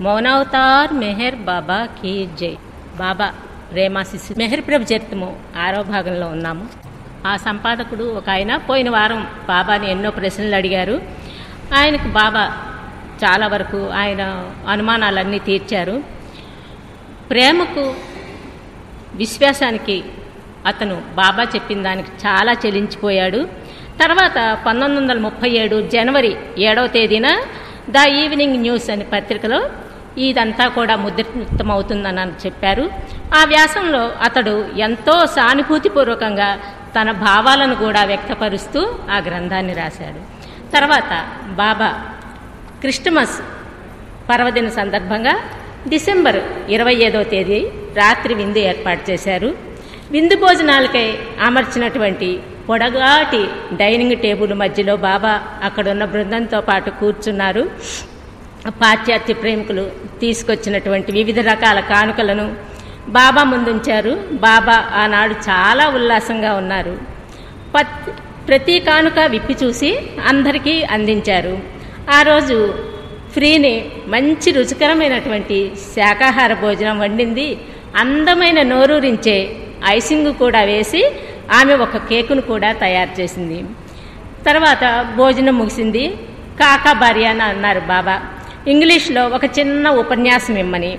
మౌనవతార్ మెహర్ బాబా key జై బాబా ప్రేమ శిశు మెహర్ ప్రభు చరిత్రము ఆరో భాగంలో ఉన్నాము ఆ సంపాదకుడు ఒక ఆయన పోయిన వారం బాబాని ఎన్నో ప్రశ్నలు అడిగారు ఆయనకు బాబా చాలా వరకు ఆయన అనుమానాలన్నీ తీర్చారు ప్రేమకు విశ్వాసానికి అతను బాబా చెప్పిన దానికి చాలా చెలించిపోయాడు తర్వాత పంతొమ్మిది వందల ముప్పై ఏడు జనవరి ఏడవ తేదీన ద ఈవినింగ్ న్యూస్ అనే పత్రికలో ఇదంతా కూడా ముద్రితమవుతుందని చెప్పారు ఆ వ్యాసంలో అతడు ఎంతో సానుభూతిపూర్వకంగా తన భావాలను కూడా వ్యక్తపరుస్తూ ఆ గ్రంథాన్ని రాశాడు తర్వాత బాబా క్రిస్టమస్ పర్వదిన సందర్భంగా డిసెంబర్ ఇరవై ఐదో తేదీ రాత్రి విందు ఏర్పాటు చేశారు విందు భోజనాలకై అమర్చినటువంటి పొడగాటి డైనింగ్ టేబుల్ మధ్యలో బాబా అక్కడున్న బృందంతో పాటు కూర్చున్నారు పాశ్చాత్య ప్రేమికులు తీసుకొచ్చినటువంటి వివిధ రకాల కానుకలను బాబా ముందుంచారు బాబా ఆనాడు చాలా ఉల్లాసంగా ఉన్నారు పత్ ప్రతి కానుక విప్పి చూసి అందరికీ అందించారు ఆ రోజు ఫ్రీని మంచి రుచికరమైనటువంటి శాకాహార భోజనం వండింది అందమైన నోరూరించే ఐసింగ్ కూడా వేసి ఆమె ఒక కేకును కూడా తయారు చేసింది తర్వాత భోజనం ముగిసింది కాకా భార్య అని అన్నారు బాబా ఇంగ్లీష్లో ఒక చిన్న ఉపన్యాసం ఇమ్మని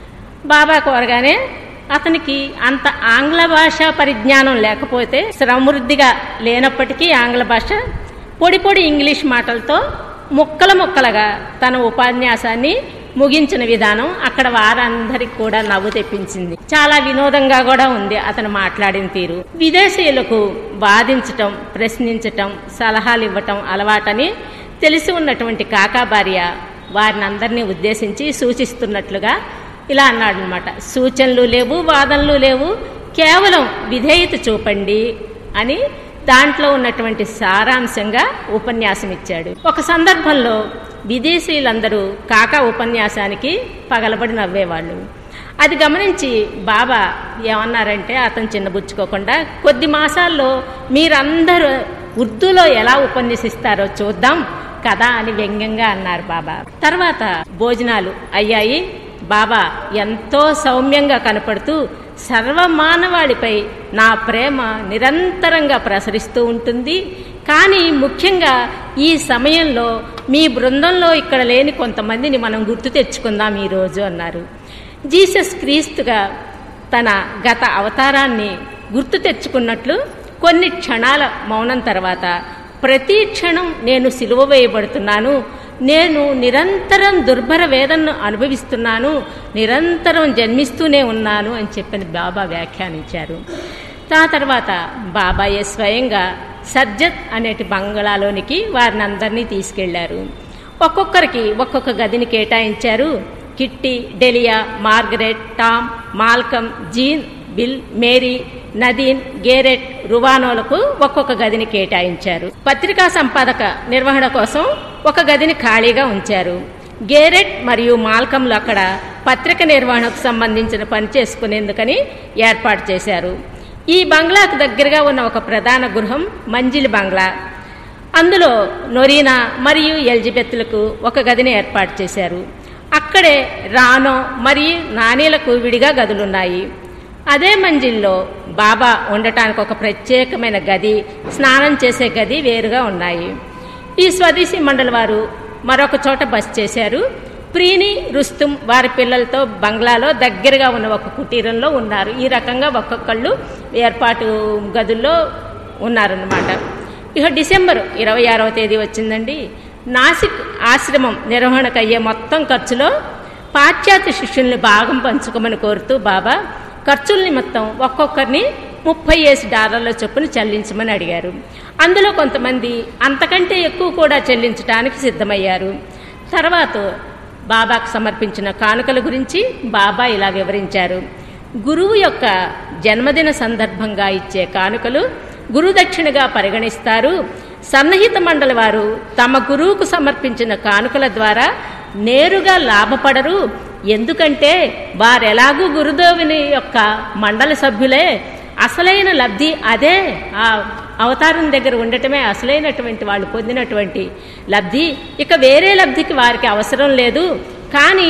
బాబా కోరగానే అతనికి అంత ఆంగ్ల భాష పరిజ్ఞానం లేకపోతే సమృద్ధిగా లేనప్పటికీ ఆంగ్ల భాష పొడి పొడి ఇంగ్లీష్ మాటలతో ముక్కల ముక్కలుగా తన ఉపన్యాసాన్ని ముగించిన విధానం అక్కడ వారందరికి కూడా నవ్వు తెప్పించింది చాలా వినోదంగా కూడా ఉంది అతను మాట్లాడిన తీరు విదేశీయులకు వాదించటం ప్రశ్నించటం సలహాలు ఇవ్వటం అలవాటని తెలిసి ఉన్నటువంటి కాకా భార్య వారిని అందరినీ ఉద్దేశించి సూచిస్తున్నట్లుగా ఇలా అన్నాడు అనమాట సూచనలు లేవు వాదనలు లేవు కేవలం విధేయత చూపండి అని దాంట్లో ఉన్నటువంటి సారాంశంగా ఉపన్యాసం ఇచ్చాడు ఒక సందర్భంలో విదేశీయులందరూ కాకా ఉపన్యాసానికి పగలబడి నవ్వేవాళ్ళు అది గమనించి బాబా ఏమన్నారంటే అతను చిన్నబుచ్చుకోకుండా కొద్ది మాసాల్లో మీరందరూ ఉర్దూలో ఎలా ఉపన్యసిస్తారో చూద్దాం కదా అని వ్యంగ్యంగా అన్నారు బాబా తర్వాత భోజనాలు అయ్యాయి బాబా ఎంతో సౌమ్యంగా కనపడుతూ సర్వమానవాళిపై నా ప్రేమ నిరంతరంగా ప్రసరిస్తూ ఉంటుంది కానీ ముఖ్యంగా ఈ సమయంలో మీ బృందంలో ఇక్కడ లేని కొంతమందిని మనం గుర్తు తెచ్చుకుందాం ఈరోజు అన్నారు జీసస్ క్రీస్తుగా తన గత అవతారాన్ని గుర్తు తెచ్చుకున్నట్లు కొన్ని క్షణాల మౌనం తర్వాత ప్రతి క్షణం నేను సిలువ వేయబడుతున్నాను నేను నిరంతరం దుర్భర వేదనను అనుభవిస్తున్నాను నిరంతరం జన్మిస్తూనే ఉన్నాను అని చెప్పిన బాబా వ్యాఖ్యానించారు ఆ తర్వాత బాబాయే స్వయంగా సజ్జత్ అనేటి బంగ్లాలోనికి వారిని అందరినీ తీసుకెళ్లారు ఒక్కొక్కరికి ఒక్కొక్క గదిని కేటాయించారు Kitty Delia Margaret Tom Malcolm Jean Bill Mary Nadine Garrett రువానోలకు ఒక్కొక్క గదిని కేటాయించారు పత్రికా సంపాదక నిర్వహణ కోసం ఒక గదిని ఖాళీగా ఉంచారు గేరెట్ మరియు మాల్కంలు అక్కడ పత్రిక నిర్వహణకు సంబంధించిన పని చేసుకునేందుకని ఏర్పాటు చేశారు ఈ బంగ్లాకు దగ్గరగా ఉన్న ఒక ప్రధాన గృహం మంజిల్ బంగ్లా అందులో నొరీనా మరియు ఎలిజబెత్లకు ఒక గదిని ఏర్పాటు చేశారు అక్కడే రానో మరియు నానీలకు విడిగా గదులున్నాయి అదే మంజిల్లో బాబా ఉండటానికి ఒక ప్రత్యేకమైన గది స్నానం చేసే గది వేరుగా ఉన్నాయి ఈ స్వదేశీ మండలి వారు మరొక చోట బస్ చేశారు ప్రీని రుస్తుం వారి పిల్లలతో బంగ్లాలో దగ్గరగా ఉన్న ఒక కుటీరంలో ఉన్నారు ఈ రకంగా ఒక్కొక్కళ్ళు ఏర్పాటు గదుల్లో ఉన్నారన్నమాట ఇక డిసెంబర్ ఇరవై ఆరవ తేదీ వచ్చిందండి నాసిక్ ఆశ్రమం నిర్వహణకు అయ్యే మొత్తం ఖర్చులో పాశ్చాత్య శిష్యుల్ని భాగం పంచుకోమని కోరుతూ బాబా ఖర్చుల నిమిత్తం ఒక్కొక్కరిని ముప్పై ఏసి డాలర్ల చొప్పున చెల్లించమని అడిగారు అందులో కొంతమంది అంతకంటే ఎక్కువ కూడా చెల్లించడానికి సిద్ధమయ్యారు తర్వాత బాబాకు సమర్పించిన కానుకల గురించి బాబా ఇలా వివరించారు గురువు యొక్క జన్మదిన సందర్భంగా ఇచ్చే కానుకలు గురుదక్షిణగా పరిగణిస్తారు సన్నిహిత మండలి వారు తమ గురువుకు సమర్పించిన కానుకల ద్వారా నేరుగా లాభపడరు ఎందుకంటే వారెలాగూ గురుదేవుని యొక్క మండలి సభ్యులే అసలైన లబ్ధి అదే ఆ అవతారం దగ్గర ఉండటమే అసలైనటువంటి వాళ్ళు పొందినటువంటి లబ్ధి ఇక వేరే లబ్ధికి వారికి అవసరం లేదు కానీ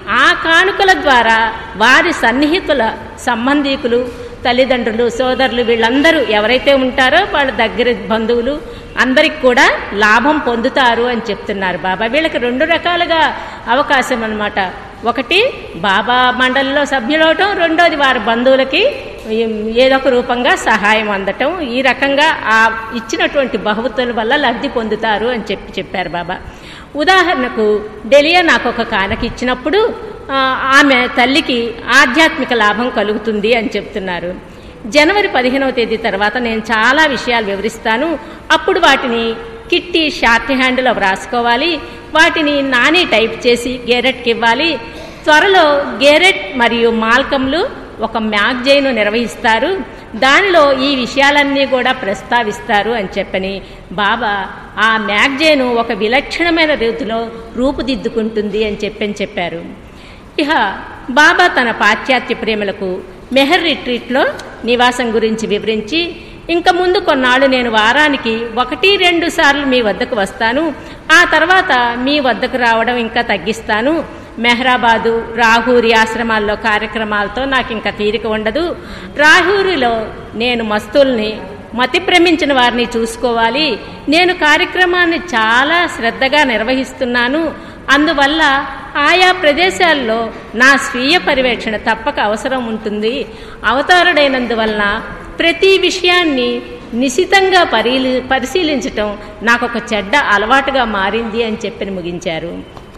ఆ కానుకల ద్వారా వారి సన్నిహితుల సంబంధీకులు తల్లిదండ్రులు సోదరులు వీళ్ళందరూ ఎవరైతే ఉంటారో వాళ్ళ దగ్గర బంధువులు అందరికి కూడా లాభం పొందుతారు అని చెప్తున్నారు బాబా వీళ్ళకి రెండు రకాలుగా అవకాశం అన్నమాట ఒకటి బాబా మండలిలో సభ్యులవటం రెండోది వారి బంధువులకి ఏదో ఒక రూపంగా సహాయం అందటం ఈ రకంగా ఆ ఇచ్చినటువంటి బహుమతుల వల్ల లబ్ధి పొందుతారు అని చెప్పి చెప్పారు బాబా ఉదాహరణకు డెలియా నాకు ఒక కానకి ఇచ్చినప్పుడు ఆ, ఆమె తల్లికి ఆధ్యాత్మిక లాభం కలుగుతుంది అని చెప్తున్నారు జనవరి పదిహేనవ తేదీ తర్వాత నేను చాలా విషయాలు వివరిస్తాను అప్పుడు వాటిని కిట్టి షార్ట్ హ్యాండ్లో వ్రాసుకోవాలి వాటిని నాని టైప్ చేసి గేరెట్కి ఇవ్వాలి త్వరలో గేరెట్ మరియు మాల్కంలు ఒక మ్యాగజైన్ నిర్వహిస్తారు దానిలో ఈ విషయాలన్నీ కూడా ప్రస్తావిస్తారు అని చెప్పని బాబా ఆ మ్యాగజైన్ ఒక విలక్షణమైన రీతిలో రూపుదిద్దుకుంటుంది అని చెప్పని చెప్పారు ఇహ బాబా తన పాశ్చాత్య ప్రేమలకు మెహర్ రిట్రీట్లో నివాసం గురించి వివరించి ఇంకా ముందు కొన్నాళ్ళు నేను వారానికి ఒకటి రెండు సార్లు మీ వద్దకు వస్తాను ఆ తర్వాత మీ వద్దకు రావడం ఇంకా తగ్గిస్తాను మెహరాబాదు రాహూరి ఆశ్రమాల్లో కార్యక్రమాలతో నాకు ఇంకా తీరిక ఉండదు రాహూరిలో నేను మస్తుల్ని మతి భ్రమించిన వారిని చూసుకోవాలి నేను కార్యక్రమాన్ని చాలా శ్రద్ధగా నిర్వహిస్తున్నాను అందువల్ల ఆయా ప్రదేశాల్లో నా స్వీయ పర్యవేక్షణ తప్పక అవసరం ఉంటుంది అవతారుడైనందువలన ప్రతి విషయాన్ని నిశితంగా పరీలి పరిశీలించటం నాకు ఒక చెడ్డ అలవాటుగా మారింది అని చెప్పి ముగించారు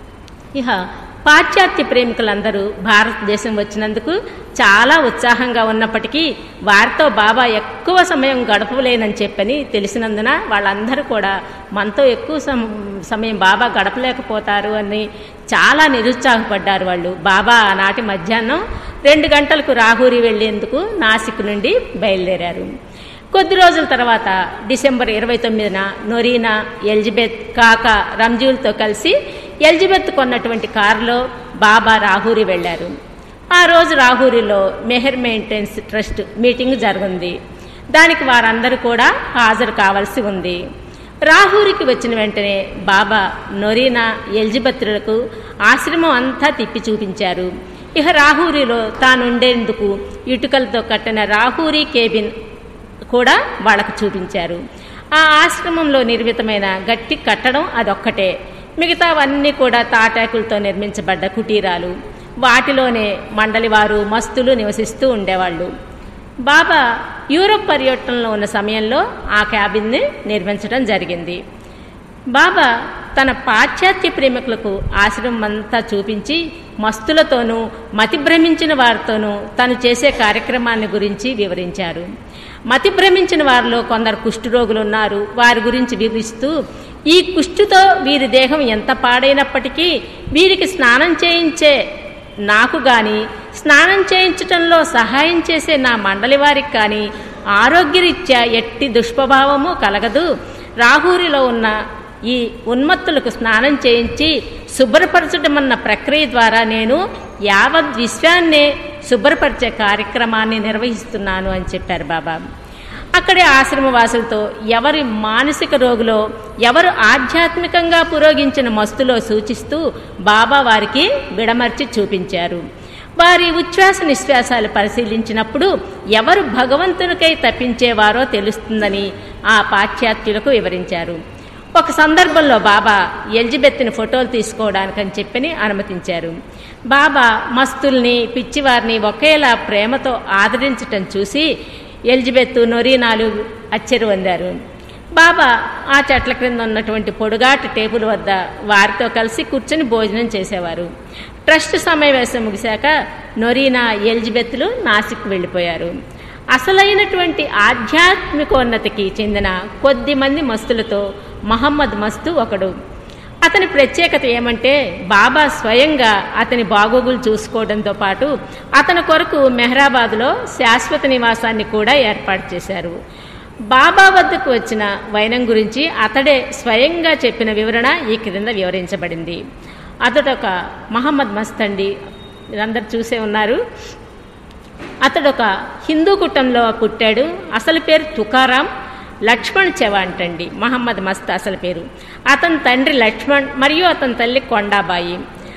ఇహ పాశ్చాత్య ప్రేమికులందరూ భారతదేశం వచ్చినందుకు చాలా ఉత్సాహంగా ఉన్నప్పటికీ వారితో బాబా ఎక్కువ సమయం గడపలేనని చెప్పని తెలిసినందున వాళ్ళందరూ కూడా మనతో ఎక్కువ సమ- సమయం బాబా గడపలేకపోతారు అని చాలా నిరుత్సాహపడ్డారు వాళ్ళు బాబా ఆనాటి మధ్యాహ్నం రెండు గంటలకు రాహూరి వెళ్లేందుకు నాసిక్ నుండి బయలుదేరారు కొద్ది రోజుల తర్వాత డిసెంబర్ ఇరవై తొమ్మిదిన నొరీనా ఎలిజబెత్ కాక రంజూల్తో కలిసి ఎలిజబెత్ కొన్నటువంటి కారులో బాబా రాహూరి వెళ్లారు ఆ రోజు రాహూరిలో మెహర్ మెయింటెనెన్స్ ట్రస్ట్ మీటింగ్ జరిగింది దానికి వారందరూ కూడా హాజరు కావాల్సి ఉంది రాహూరికి వచ్చిన వెంటనే బాబా నొరీనా ఎలిజబెత్లకు ఆశ్రమం అంతా తిప్పి చూపించారు ఇక రాహూరిలో తానుండేందుకు ఇటుకలతో కట్టిన రాహూరి కేబిన్ కూడా వాళ్ళకు చూపించారు ఆ ఆశ్రమంలో నిర్మితమైన గట్టి కట్టడం అదొక్కటే మిగతావన్నీ కూడా తాటాకులతో నిర్మించబడ్డ కుటీరాలు వాటిలోనే మండలి వారు మస్తులు నివసిస్తూ ఉండేవాళ్ళు బాబా యూరోప్ పర్యటనలో ఉన్న సమయంలో ఆ క్యాబిన్ని నిర్మించడం జరిగింది బాబా తన పాశ్చాత్య ప్రేమికులకు ఆశ్రమం అంతా చూపించి మస్తులతోనూ మతి భ్రమించిన వారితోనూ తను చేసే కార్యక్రమాన్ని గురించి వివరించారు మతి భ్రమించిన వారిలో కొందరు కుష్ఠరోగులు ఉన్నారు వారి గురించి వివరిస్తూ ఈ కుష్ఠుతో వీరి దేహం ఎంత పాడైనప్పటికీ వీరికి స్నానం చేయించే నాకు గాని స్నానం చేయించటంలో సహాయం చేసే నా మండలి వారికి కానీ ఆరోగ్యరీత్యా ఎట్టి దుష్ప్రభావము కలగదు రాహూరిలో ఉన్న ఈ ఉన్మత్తులకు స్నానం చేయించి శుభ్రపరచడమన్న ప్రక్రియ ద్వారా నేను యావత్ విశ్వాన్నే శుభ్రపరిచే కార్యక్రమాన్ని నిర్వహిస్తున్నాను అని చెప్పారు బాబా అక్కడే ఆశ్రమవాసులతో ఎవరి మానసిక రోగులో ఎవరు ఆధ్యాత్మికంగా పురోగించిన మస్తులో సూచిస్తూ బాబా వారికి విడమర్చి చూపించారు వారి ఉచ్ఛ్వాస నిశ్వాసాలు పరిశీలించినప్పుడు ఎవరు భగవంతునికై తప్పించేవారో తెలుస్తుందని ఆ పాశ్చాత్యులకు వివరించారు ఒక సందర్భంలో బాబా ఎలిజబెత్ని ఫోటోలు తీసుకోవడానికని చెప్పని అనుమతించారు బాబా మస్తుల్ని పిచ్చివారిని ఒకేలా ప్రేమతో ఆదరించటం చూసి ఎలిజబెత్ నొరీనాలు అచ్చెరు పొందారు బాబా ఆ చెట్ల క్రింద ఉన్నటువంటి పొడుగాటి టేబుల్ వద్ద వారితో కలిసి కూర్చొని భోజనం చేసేవారు ట్రస్ట్ సమావేశం ముగిశాక నొరీనా ఎలిజబెత్లు నాసిక్ వెళ్ళిపోయారు అసలైనటువంటి ఆధ్యాత్మికోన్నతికి చెందిన కొద్ది మంది మస్తులతో మహమ్మద్ మస్తు ఒకడు అతని ప్రత్యేకత ఏమంటే బాబా స్వయంగా అతని బాగోగులు చూసుకోవడంతో పాటు అతని కొరకు మెహరాబాద్లో శాశ్వత నివాసాన్ని కూడా ఏర్పాటు చేశారు బాబా వద్దకు వచ్చిన వైనం గురించి అతడే స్వయంగా చెప్పిన వివరణ ఈ క్రింద వివరించబడింది అతడొక మహమ్మద్ మస్త్ అండి మీరందరూ చూసే ఉన్నారు అతడొక హిందూ కుటుంబంలో పుట్టాడు అసలు పేరు తుకారాం లక్ష్మణ్ చెవాంట్ అండి మహమ్మద్ మస్త్ అసలు పేరు అతని తండ్రి లక్ష్మణ్ మరియు అతని తల్లి కొండాబాయి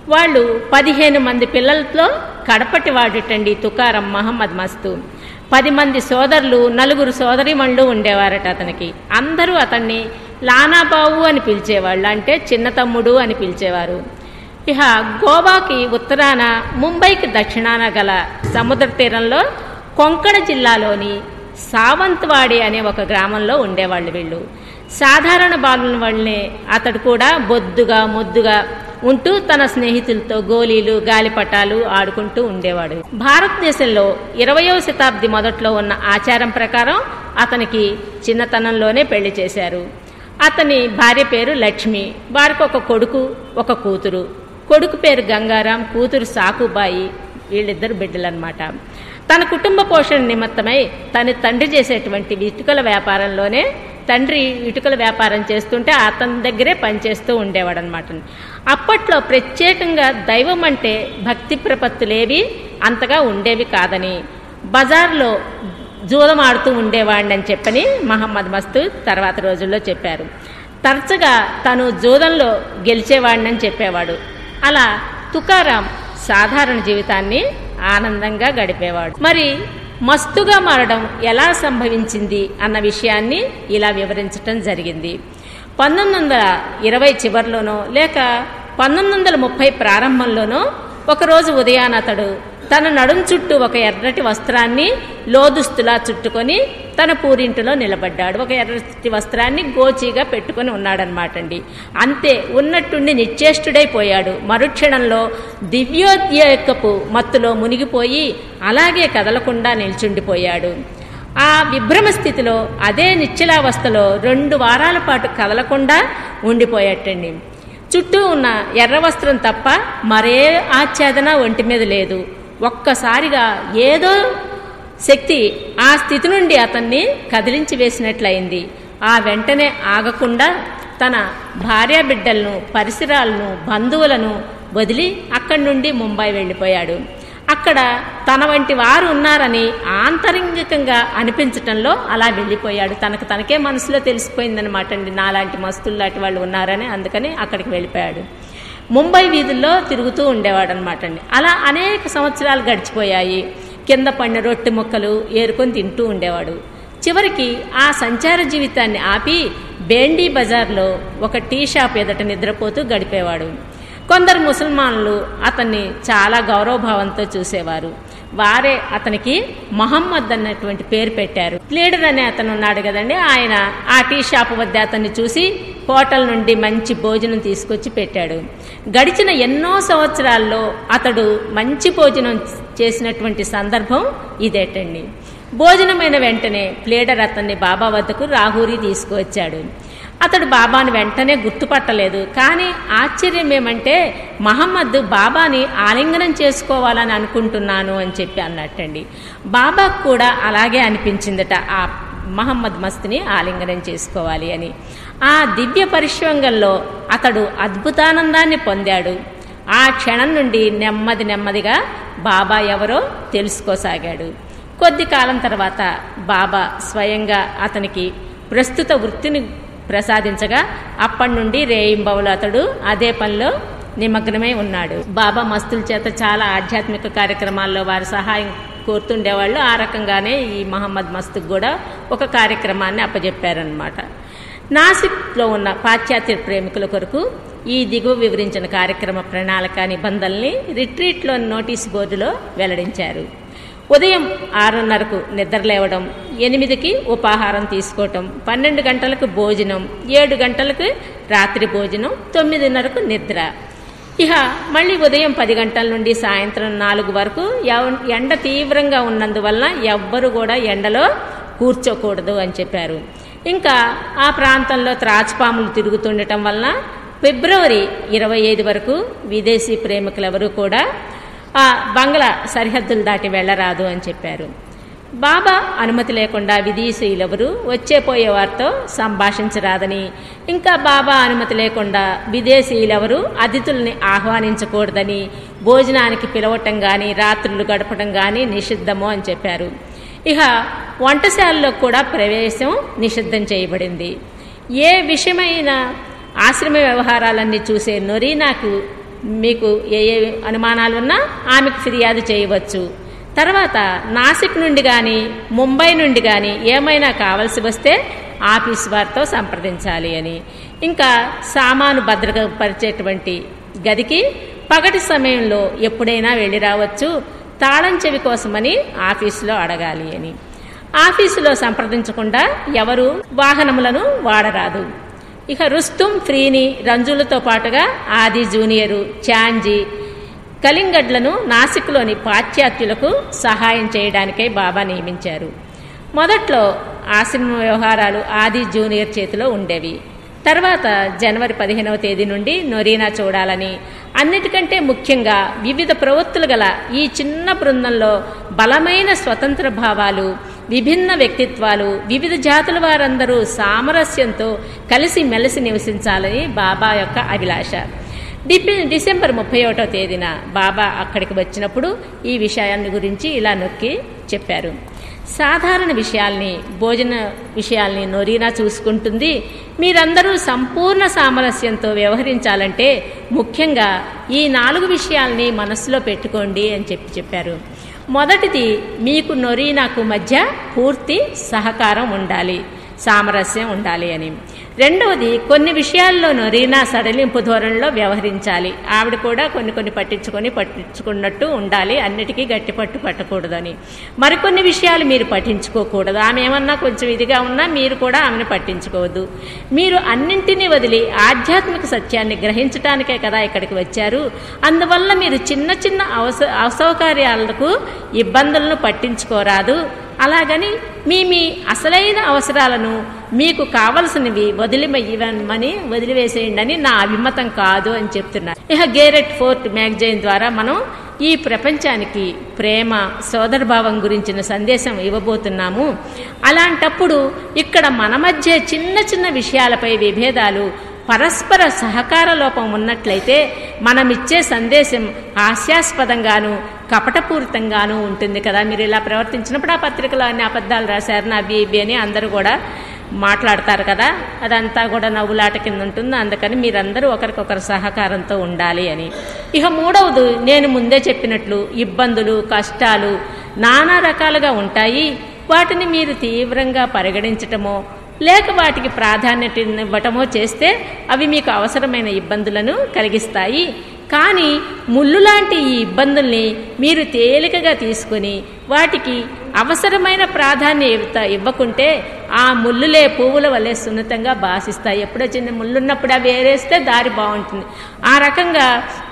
వాళ్ళు పదిహేను మంది పిల్లలతో కడపటి వాడిటండి తుకారం మహమ్మద్ మస్తు పది మంది సోదరులు నలుగురు సోదరిమణులు ఉండేవారట అతనికి అందరూ అతన్ని లానాబావు అని పిలిచేవాళ్ళు అంటే చిన్న తమ్ముడు అని పిలిచేవారు ఇహ గోవాకి ఉత్తరాన ముంబైకి దక్షిణాన గల సముద్ర తీరంలో కొంకణ జిల్లాలోని సావంత్వాడి అనే ఒక గ్రామంలో ఉండేవాళ్ళు వీళ్ళు సాధారణ బాలుని వాళ్ళనే అతడు కూడా బొద్దుగా మొద్దుగా ఉంటూ తన స్నేహితులతో గోళీలు గాలిపటాలు ఆడుకుంటూ ఉండేవాడు భారతదేశంలో ఇరవయవ శతాబ్ది మొదట్లో ఉన్న ఆచారం ప్రకారం అతనికి చిన్నతనంలోనే పెళ్లి చేశారు అతని భార్య పేరు లక్ష్మి వారికి ఒక కొడుకు ఒక కూతురు కొడుకు పేరు గంగారాం కూతురు సాకుబాయి వీళ్ళిద్దరు బిడ్డలన్నమాట తన కుటుంబ పోషణ నిమిత్తమై తన తండ్రి చేసేటువంటి ఇటుకల వ్యాపారంలోనే తండ్రి ఇటుకల వ్యాపారం చేస్తుంటే అతని దగ్గరే పనిచేస్తూ ఉండేవాడు అనమాట అప్పట్లో ప్రత్యేకంగా దైవం అంటే భక్తి ప్రపత్తులేవి అంతగా ఉండేవి కాదని బజార్లో జూదం ఆడుతూ ఉండేవాడిని అని చెప్పని మహమ్మద్ మస్తు తర్వాత రోజుల్లో చెప్పారు తరచుగా తను జూదంలో గెలిచేవాడిని చెప్పేవాడు అలా తుకారాం సాధారణ జీవితాన్ని ఆనందంగా గడిపేవాడు మరి మస్తుగా మారడం ఎలా సంభవించింది అన్న విషయాన్ని ఇలా వివరించటం జరిగింది పంతొమ్మిది వందల ఇరవై చివరిలోనో లేక పంతొమ్మిది వందల ముప్పై ప్రారంభంలోనో ఒకరోజు ఉదయాన అతడు తన నడుం చుట్టూ ఒక ఎర్రటి వస్త్రాన్ని లోదుస్తులా చుట్టుకొని తన పూరింటిలో నిలబడ్డాడు ఒక ఎర్రటి వస్త్రాన్ని గోచీగా పెట్టుకొని ఉన్నాడనమాట అండి అంతే ఉన్నట్టుండి నిశ్చేష్టుడైపోయాడు మరుక్షణంలో దివ్యోద్యేకపు మత్తులో మునిగిపోయి అలాగే కదలకుండా నిల్చుండిపోయాడు ఆ విభ్రమ స్థితిలో అదే నిశ్చలావస్థలో రెండు వారాల పాటు కదలకుండా ఉండిపోయాటండి చుట్టూ ఉన్న ఎర్ర వస్త్రం తప్ప మరే ఆచ్ఛాదన ఒంటి మీద లేదు ఒక్కసారిగా ఏదో శక్తి ఆ స్థితి నుండి అతన్ని కదిలించి వేసినట్లయింది ఆ వెంటనే ఆగకుండా తన భార్య బిడ్డలను పరిసరాలను బంధువులను వదిలి అక్కడి నుండి ముంబై వెళ్ళిపోయాడు అక్కడ తన వంటి వారు ఉన్నారని ఆంతరంగికంగా అనిపించటంలో అలా వెళ్ళిపోయాడు తనకు తనకే మనసులో తెలిసిపోయిందనమాట అండి నాలాంటి మస్తులు లాంటి వాళ్ళు ఉన్నారని అందుకని అక్కడికి వెళ్ళిపోయాడు ముంబై వీధుల్లో తిరుగుతూ ఉండేవాడు అనమాట అండి అలా అనేక సంవత్సరాలు గడిచిపోయాయి కింద పడిన రొట్టె ముక్కలు ఏరుకొని తింటూ ఉండేవాడు చివరికి ఆ సంచార జీవితాన్ని ఆపి బేండీ బజార్లో ఒక టీ షాప్ ఎదుట నిద్రపోతూ గడిపేవాడు కొందరు ముసల్మాన్లు అతన్ని చాలా గౌరవభావంతో చూసేవారు వారే అతనికి మహమ్మద్ అన్నటువంటి పేరు పెట్టారు లీడర్ అనే అతను ఉన్నాడు కదండి ఆయన ఆ టీ షాప్ వద్ద అతన్ని చూసి హోటల్ నుండి మంచి భోజనం తీసుకొచ్చి పెట్టాడు గడిచిన ఎన్నో సంవత్సరాల్లో అతడు మంచి భోజనం చేసినటువంటి సందర్భం ఇదేటండి భోజనమైన వెంటనే ప్లేడర్ అతన్ని బాబా వద్దకు రాహూరి తీసుకువచ్చాడు అతడు బాబాను వెంటనే గుర్తుపట్టలేదు కానీ ఆశ్చర్యం ఏమంటే మహమ్మద్ బాబాని ఆలింగనం చేసుకోవాలని అనుకుంటున్నాను అని చెప్పి అన్నట్టండి బాబాకు కూడా అలాగే అనిపించిందట ఆ మహమ్మద్ మస్తిని ఆలింగనం చేసుకోవాలి అని ఆ దివ్య పరిశ్వంగంలో అతడు అద్భుతానందాన్ని పొందాడు ఆ క్షణం నుండి నెమ్మది నెమ్మదిగా బాబా ఎవరో తెలుసుకోసాగాడు కొద్ది కాలం తర్వాత బాబా స్వయంగా అతనికి ప్రస్తుత వృత్తిని ప్రసాదించగా అప్పటి నుండి రేయింబవులు అతడు అదే పనిలో నిమగ్నమై ఉన్నాడు బాబా మస్తుల చేత చాలా ఆధ్యాత్మిక కార్యక్రమాల్లో వారి సహాయం కోరుతుండేవాళ్ళు ఆ రకంగానే ఈ మహమ్మద్ మస్తుకు కూడా ఒక కార్యక్రమాన్ని అప్పజెప్పారనమాట నాసిక్లో ఉన్న పాశ్చాత్య ప్రేమికుల కొరకు ఈ దిగువ వివరించిన కార్యక్రమ ప్రణాళిక నిబంధనల్ని రిట్రీట్లోని నోటీస్ బోర్డులో వెల్లడించారు ఉదయం ఆరున్నరకు నిద్రలేవడం ఎనిమిదికి ఉపాహారం తీసుకోవటం పన్నెండు గంటలకు భోజనం ఏడు గంటలకు రాత్రి భోజనం తొమ్మిదిన్నరకు నిద్ర ఇక మళ్ళీ ఉదయం పది గంటల నుండి సాయంత్రం నాలుగు వరకు ఎవ- ఎండ తీవ్రంగా ఉన్నందువలన ఎవ్వరు కూడా ఎండలో కూర్చోకూడదు అని చెప్పారు ఇంకా ఆ ప్రాంతంలో త్రాచుపాములు తిరుగుతుండటం వలన ఫిబ్రవరి ఇరవై ఐదు వరకు విదేశీ ప్రేమికులు ఎవరు కూడా ఆ బంగ్లా సరిహద్దులు దాటి వెళ్ళరాదు అని చెప్పారు బాబా అనుమతి లేకుండా విదేశీయులెవరు వచ్చే పోయే వారితో సంభాషించరాదని ఇంకా బాబా అనుమతి లేకుండా విదేశీయులెవరు అతిథుల్ని ఆహ్వానించకూడదని భోజనానికి పిలవటం కానీ రాత్రులు గడపడం కానీ నిషిద్ధము అని చెప్పారు ఇక వంటశాలలో కూడా ప్రవేశం నిషిద్ధం చేయబడింది ఏ విషయమైన ఆశ్రమ వ్యవహారాలన్నీ చూసే నొరీనాకు మీకు ఏ ఏ అనుమానాలు ఉన్నా ఆమెకు ఫిర్యాదు చేయవచ్చు తర్వాత నాసిక్ నుండి కానీ ముంబై నుండి కానీ ఏమైనా కావలసి వస్తే ఆఫీస్ వారితో సంప్రదించాలి అని ఇంకా సామాను భద్రపరిచేటువంటి గదికి పగటి సమయంలో ఎప్పుడైనా వెళ్ళి రావచ్చు తాళం చెవి కోసమని ఆఫీసులో అడగాలి అని ఆఫీసులో సంప్రదించకుండా ఎవరు వాహనములను వాడరాదు ఇక రుస్తుం ఫ్రీని రంజులతో పాటుగా ఆది జూనియరు చాంజీ కలింగడ్లను నాసిక్లోని పాశ్చాత్యులకు సహాయం చేయడానికై బాబా నియమించారు మొదట్లో ఆశ్రమ వ్యవహారాలు ఆది జూనియర్ చేతిలో ఉండేవి తర్వాత జనవరి పదిహేనవ తేదీ నుండి నొరీనా చూడాలని అన్నిటికంటే ముఖ్యంగా వివిధ ప్రవృత్తులు గల ఈ చిన్న బృందంలో బలమైన స్వతంత్ర భావాలు విభిన్న వ్యక్తిత్వాలు వివిధ జాతుల వారందరూ సామరస్యంతో కలిసి మెలిసి నివసించాలని బాబా యొక్క అభిలాష డిపి డిసెంబర్ ముప్పై ఒకటో తేదీన బాబా అక్కడికి వచ్చినప్పుడు ఈ విషయాన్ని గురించి ఇలా నొక్కి చెప్పారు సాధారణ విషయాల్ని భోజన విషయాల్ని నొరీనా చూసుకుంటుంది మీరందరూ సంపూర్ణ సామరస్యంతో వ్యవహరించాలంటే ముఖ్యంగా ఈ నాలుగు విషయాల్ని మనస్సులో పెట్టుకోండి అని చెప్పి చెప్పారు మొదటిది మీకు నొరీనాకు మధ్య పూర్తి సహకారం ఉండాలి సామరస్యం ఉండాలి అని రెండవది కొన్ని విషయాల్లో నొరీనా సడలింపు ధోరణిలో వ్యవహరించాలి ఆవిడ కూడా కొన్ని కొన్ని పట్టించుకొని పట్టించుకున్నట్టు ఉండాలి అన్నిటికీ గట్టి పట్టు పట్టకూడదని మరికొన్ని విషయాలు మీరు పట్టించుకోకూడదు ఆమె ఏమన్నా కొంచెం ఇదిగా ఉన్నా మీరు కూడా ఆమెను పట్టించుకోవద్దు మీరు అన్నింటినీ వదిలి ఆధ్యాత్మిక సత్యాన్ని గ్రహించటానికే కదా ఇక్కడికి వచ్చారు అందువల్ల మీరు చిన్న చిన్న అవస అసౌకర్యాలకు ఇబ్బందులను పట్టించుకోరాదు అలాగని మీ మీ అసలైన అవసరాలను మీకు కావలసినవి వదిలిమని వదిలివేసేయండి అని నా అభిమతం కాదు అని చెప్తున్నారు ఇక గేరెట్ ఫోర్ట్ మ్యాగజైన్ ద్వారా మనం ఈ ప్రపంచానికి ప్రేమ సోదరభావం గురించిన సందేశం ఇవ్వబోతున్నాము అలాంటప్పుడు ఇక్కడ మన మధ్య చిన్న చిన్న విషయాలపై విభేదాలు పరస్పర సహకార లోపం ఉన్నట్లయితే మనమిచ్చే సందేశం హాస్యాస్పదంగాను కపటపూరితంగాను ఉంటుంది కదా మీరు ఇలా ప్రవర్తించినప్పుడు ఆ పత్రికలో అన్ని అబద్ధాలు రాశారు నా అవి ఇవి అని అందరూ కూడా మాట్లాడతారు కదా అదంతా కూడా నవ్వులాట కింద ఉంటుంది అందుకని మీరందరూ ఒకరికొకరు సహకారంతో ఉండాలి అని ఇక మూడవది నేను ముందే చెప్పినట్లు ఇబ్బందులు కష్టాలు నానా రకాలుగా ఉంటాయి వాటిని మీరు తీవ్రంగా పరిగణించటమో లేక వాటికి ప్రాధాన్యత ఇవ్వటమో చేస్తే అవి మీకు అవసరమైన ఇబ్బందులను కలిగిస్తాయి కానీ ముళ్ళు లాంటి ఈ ఇబ్బందుల్ని మీరు తేలికగా తీసుకొని వాటికి అవసరమైన ప్రాధాన్యత ఇవ్వకుంటే ఆ ముళ్ళులే పువ్వుల వల్లే సున్నితంగా భాషిస్తాయి ఎప్పుడో చిన్న ముళ్ళున్నప్పుడు అవి వేరేస్తే దారి బాగుంటుంది ఆ రకంగా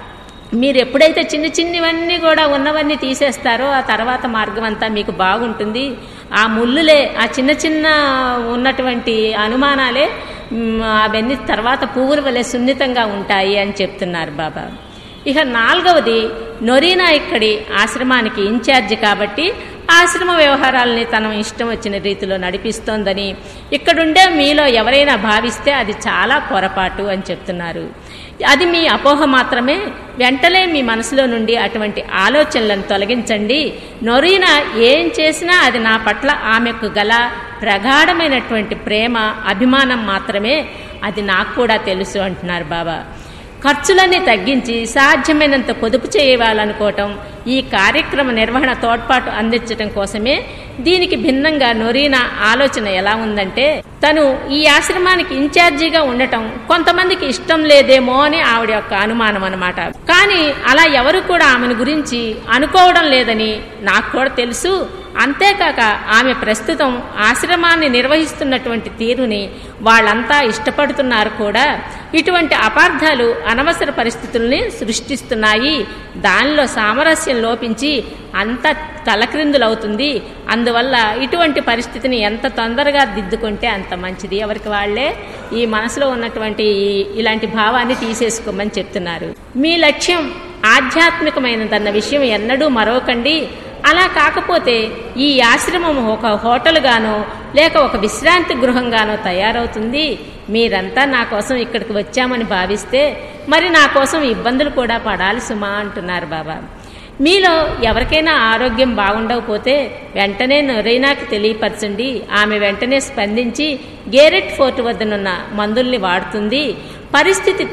మీరు ఎప్పుడైతే చిన్న చిన్నవన్నీ కూడా ఉన్నవన్నీ తీసేస్తారో ఆ తర్వాత మార్గం అంతా మీకు బాగుంటుంది ఆ ముళ్ళులే ఆ చిన్న చిన్న ఉన్నటువంటి అనుమానాలే మ్, అవన్నీ తర్వాత పువ్వుల వలె సున్నితంగా ఉంటాయి అని చెప్తున్నారు బాబా ఇక నాలుగవది నొరీనా ఇక్కడి ఆశ్రమానికి ఇన్ఛార్జి కాబట్టి ఆశ్రమ వ్యవహారాలని తన ఇష్టం వచ్చిన రీతిలో నడిపిస్తోందని ఇక్కడుండే మీలో ఎవరైనా భావిస్తే అది చాలా పొరపాటు అని చెప్తున్నారు అది మీ అపోహ మాత్రమే వెంటనే మీ మనసులో నుండి అటువంటి ఆలోచనలను తొలగించండి నొరీనా ఏం చేసినా అది నా పట్ల ఆమెకు గల ప్రగాఢమైనటువంటి ప్రేమ అభిమానం మాత్రమే అది నాకు కూడా తెలుసు అంటున్నారు బాబా ఖర్చులన్నీ తగ్గించి సాధ్యమైనంత పొదుపు చేయాలనుకోవటం ఈ కార్యక్రమ నిర్వహణ తోడ్పాటు అందించడం కోసమే దీనికి భిన్నంగా నొరీనా ఆలోచన ఎలా ఉందంటే తను ఈ ఆశ్రమానికి ఇన్ఛార్జిగా ఉండటం కొంతమందికి ఇష్టం లేదేమో అని ఆవిడ యొక్క అనుమానం అనమాట కానీ అలా ఎవరు కూడా ఆమెను గురించి అనుకోవడం లేదని నాకు కూడా తెలుసు అంతేకాక ఆమె ప్రస్తుతం ఆశ్రమాన్ని నిర్వహిస్తున్నటువంటి తీరుని వాళ్ళంతా ఇష్టపడుతున్నారు కూడా ఇటువంటి అపార్థాలు అనవసర పరిస్థితుల్ని సృష్టిస్తున్నాయి దానిలో సామరస్యం లోపించి అంత తలక్రిందులవుతుంది అందువల్ల ఇటువంటి పరిస్థితిని ఎంత తొందరగా దిద్దుకుంటే అంత మంచిది ఎవరికి వాళ్ళే ఈ మనసులో ఉన్నటువంటి ఈ- ఇలాంటి భావాన్ని తీసేసుకోమని చెప్తున్నారు మీ లక్ష్యం ఆధ్యాత్మికమైనదన్న విషయం ఎన్నడూ మరవకండి అలా కాకపోతే ఈ ఆశ్రమం ఒక హోటల్ గానో లేక ఒక విశ్రాంతి గృహంగానో తయారవుతుంది మీరంతా నా కోసం ఇక్కడికి వచ్చామని భావిస్తే మరి నా కోసం ఇబ్బందులు కూడా పడాలి సుమా అంటున్నారు బాబా మీలో ఎవరికైనా ఆరోగ్యం బాగుండకపోతే వెంటనే నొరైనాకి తెలియపరచండి ఆమె వెంటనే స్పందించి గేరెట్ ఫోర్ట్ వద్దనున్న మందుల్ని వాడుతుంది పరిస్థితి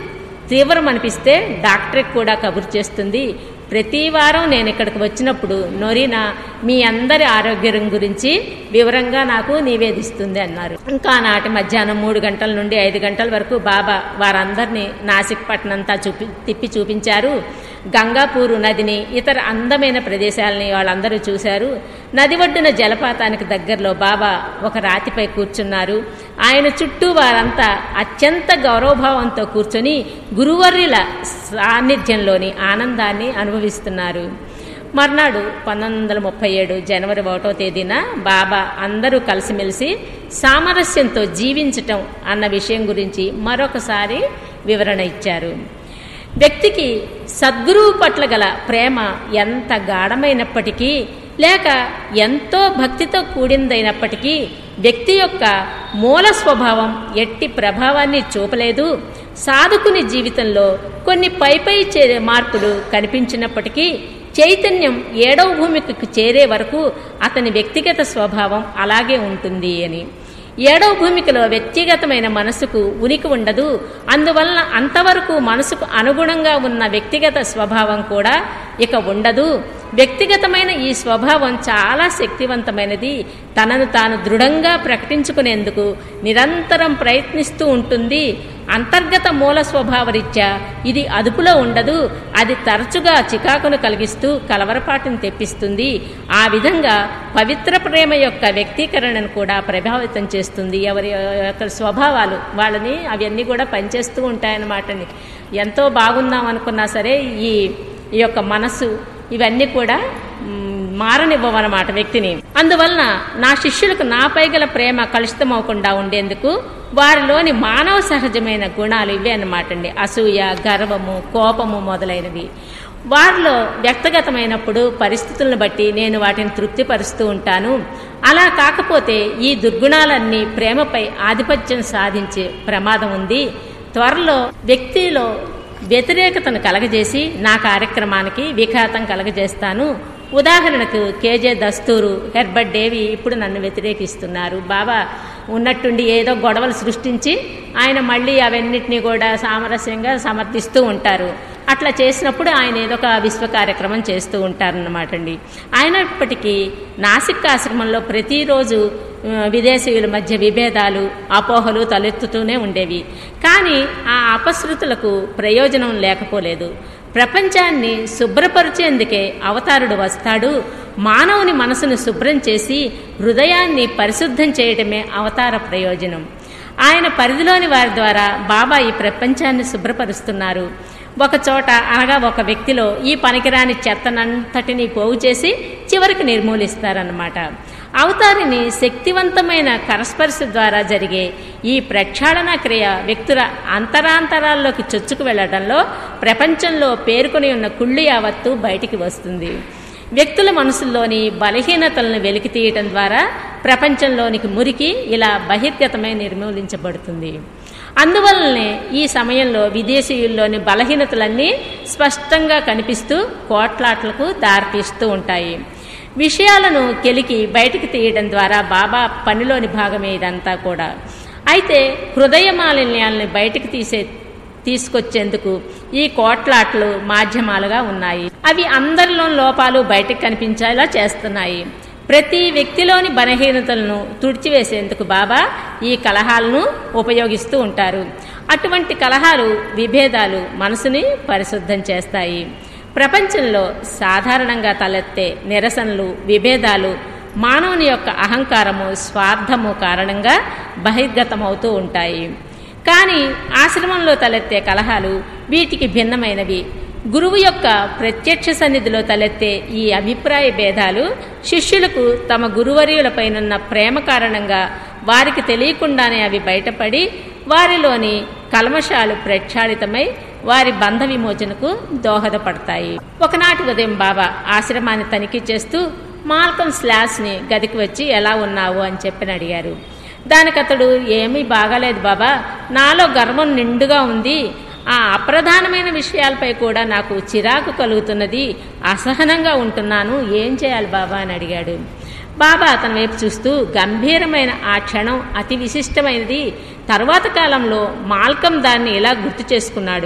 తీవ్రం అనిపిస్తే డాక్టర్కి కూడా కబురు చేస్తుంది ప్రతి వారం నేను ఇక్కడికి వచ్చినప్పుడు నొరినా మీ అందరి ఆరోగ్యం గురించి వివరంగా నాకు నివేదిస్తుంది అన్నారు ఇంకా నాటి మధ్యాహ్నం మూడు గంటల నుండి ఐదు గంటల వరకు బాబా వారందరినీ నాసిక్ పట్టణం అంతా చూపి తిప్పి చూపించారు గంగాపూరు నదిని ఇతర అందమైన ప్రదేశాలని వాళ్ళందరూ చూశారు నది ఒడ్డున జలపాతానికి దగ్గరలో బాబా ఒక రాతిపై కూర్చున్నారు ఆయన చుట్టూ వారంతా అత్యంత గౌరవభావంతో కూర్చొని గురువర్యుల సాన్నిధ్యంలోని ఆనందాన్ని అనుభవిస్తున్నారు మర్నాడు పంతొమ్మిది వందల ముప్పై ఏడు జనవరి ఒకటో తేదీన బాబా అందరూ కలిసిమెలిసి సామరస్యంతో జీవించటం అన్న విషయం గురించి మరొకసారి వివరణ ఇచ్చారు వ్యక్తికి సద్గురువు పట్ల గల ప్రేమ ఎంత గాఢమైనప్పటికీ లేక ఎంతో భక్తితో కూడిందైనప్పటికీ వ్యక్తి యొక్క మూల స్వభావం ఎట్టి ప్రభావాన్ని చూపలేదు సాధకుని జీవితంలో కొన్ని పై పై చే- మార్పులు కనిపించినప్పటికీ చైతన్యం ఏడవ భూమికి చేరే వరకు అతని వ్యక్తిగత స్వభావం అలాగే ఉంటుంది అని ఏడవ భూమికలో వ్యక్తిగతమైన మనసుకు ఉనికి ఉండదు అందువలన అంతవరకు మనసుకు అనుగుణంగా ఉన్న వ్యక్తిగత స్వభావం కూడా ఇక ఉండదు వ్యక్తిగతమైన ఈ స్వభావం చాలా శక్తివంతమైనది తనను తాను దృఢంగా ప్రకటించుకునేందుకు నిరంతరం ప్రయత్నిస్తూ ఉంటుంది అంతర్గత మూల స్వభావరీత్యా ఇది అదుపులో ఉండదు అది తరచుగా చికాకును కలిగిస్తూ కలవరపాటును తెప్పిస్తుంది ఆ విధంగా పవిత్ర ప్రేమ యొక్క వ్యక్తీకరణను కూడా ప్రభావితం చేస్తుంది ఎవరి యొక్క స్వభావాలు వాళ్ళని అవన్నీ కూడా పనిచేస్తూ ఉంటాయన్నమాటండి ఎంతో బాగుందాం అనుకున్నా సరే ఈ ఈ యొక్క మనసు ఇవన్నీ కూడా మ్, మారనివ్వమన్నమాట వ్యక్తిని అందువలన నా శిష్యులకు నాపై గల ప్రేమ కలుషితమవకుండా ఉండేందుకు వారిలోని మానవ సహజమైన గుణాలు ఇవే అన్నమాట అండి అసూయ గర్వము కోపము మొదలైనవి వారిలో వ్యక్తిగతమైనప్పుడు పరిస్థితులను బట్టి నేను వాటిని తృప్తిపరుస్తూ ఉంటాను అలా కాకపోతే ఈ దుర్గుణాలన్నీ ప్రేమపై ఆధిపత్యం సాధించే ప్రమాదం ఉంది త్వరలో వ్యక్తిలో వ్యతిరేకతను కలగజేసి నా కార్యక్రమానికి విఘాతం కలగజేస్తాను ఉదాహరణకు కేజే దస్తూరు హెర్బర్ట్ డేవి ఇప్పుడు నన్ను వ్యతిరేకిస్తున్నారు బాబా ఉన్నట్టుండి ఏదో గొడవలు సృష్టించి ఆయన మళ్ళీ అవన్నిటినీ కూడా సామరస్యంగా సమర్థిస్తూ ఉంటారు అట్లా చేసినప్పుడు ఆయన ఏదో ఒక విశ్వ కార్యక్రమం చేస్తూ ఉంటారన్నమాట అండి అయినప్పటికీ నాసిక్ ఆశ్రమంలో ప్రతిరోజు ఆ, విదేశీయుల మధ్య విభేదాలు అపోహలు తలెత్తుతూనే ఉండేవి కానీ ఆ అపశృతులకు ప్రయోజనం లేకపోలేదు ప్రపంచాన్ని శుభ్రపరిచేందుకే అవతారుడు వస్తాడు మానవుని మనసును శుభ్రం చేసి హృదయాన్ని పరిశుద్ధం చేయడమే అవతార ప్రయోజనం ఆయన పరిధిలోని వారి ద్వారా బాబా ఈ ప్రపంచాన్ని శుభ్రపరుస్తున్నారు ఒక చోట అనగా ఒక వ్యక్తిలో ఈ పనికిరాని చెత్తనంతటిని పోగు చేసి చివరికి నిర్మూలిస్తారన్నమాట అవతారిని శక్తివంతమైన కరస్పర్శ ద్వారా జరిగే ఈ ప్రక్షాళన క్రియ వ్యక్తుల అంతరాంతరాల్లోకి చొచ్చుకు వెళ్లడంలో ప్రపంచంలో పేర్కొని ఉన్న కుళ్ళి యావత్తు బయటికి వస్తుంది వ్యక్తుల మనసుల్లోని బలహీనతలను వెలికి తీయటం ద్వారా ప్రపంచంలోనికి మురికి ఇలా బహిర్గతమై నిర్మూలించబడుతుంది అందువలనే ఈ సమయంలో విదేశీయుల్లోని బలహీనతలన్నీ స్పష్టంగా కనిపిస్తూ కోట్లాట్లకు దారితీస్తూ ఉంటాయి విషయాలను కెలికి బయటికి తీయడం ద్వారా బాబా పనిలోని భాగమే ఇదంతా కూడా అయితే హృదయ మాలిన్యాలను బయటికి తీసే తీసుకొచ్చేందుకు ఈ కోట్లాట్లు మాధ్యమాలుగా ఉన్నాయి అవి అందరిలో లోపాలు బయటకు కనిపించేలా చేస్తున్నాయి ప్రతి వ్యక్తిలోని బలహీనతలను తుడిచివేసేందుకు బాబా ఈ కలహాలను ఉపయోగిస్తూ ఉంటారు అటువంటి కలహాలు విభేదాలు మనసుని పరిశుద్ధం చేస్తాయి ప్రపంచంలో సాధారణంగా తలెత్తే నిరసనలు విభేదాలు మానవుని యొక్క అహంకారము స్వార్థము కారణంగా బహిర్గతమవుతూ ఉంటాయి కానీ ఆశ్రమంలో తలెత్తే కలహాలు వీటికి భిన్నమైనవి గురువు యొక్క ప్రత్యక్ష సన్నిధిలో తలెత్తే ఈ అభిప్రాయ భేదాలు శిష్యులకు తమ గురువర్యులపైనున్న ప్రేమ కారణంగా వారికి తెలియకుండానే అవి బయటపడి వారిలోని కల్మషాలు ప్రక్షాళితమై వారి బంధ విమోచనకు దోహదపడతాయి ఒకనాటి ఉదయం బాబా ఆశ్రమాన్ని తనిఖీ చేస్తూ మాల్కమ్ స్లాస్ని గదికి వచ్చి ఎలా ఉన్నావు అని చెప్పని అడిగారు దానికి అతడు ఏమీ బాగాలేదు బాబా నాలో గర్వం నిండుగా ఉంది ఆ అప్రధానమైన విషయాలపై కూడా నాకు చిరాకు కలుగుతున్నది అసహనంగా ఉంటున్నాను ఏం చేయాలి బాబా అని అడిగాడు బాబా అతని వైపు చూస్తూ గంభీరమైన ఆ క్షణం అతి విశిష్టమైనది తర్వాత కాలంలో మాల్కం దాన్ని ఇలా గుర్తు చేసుకున్నాడు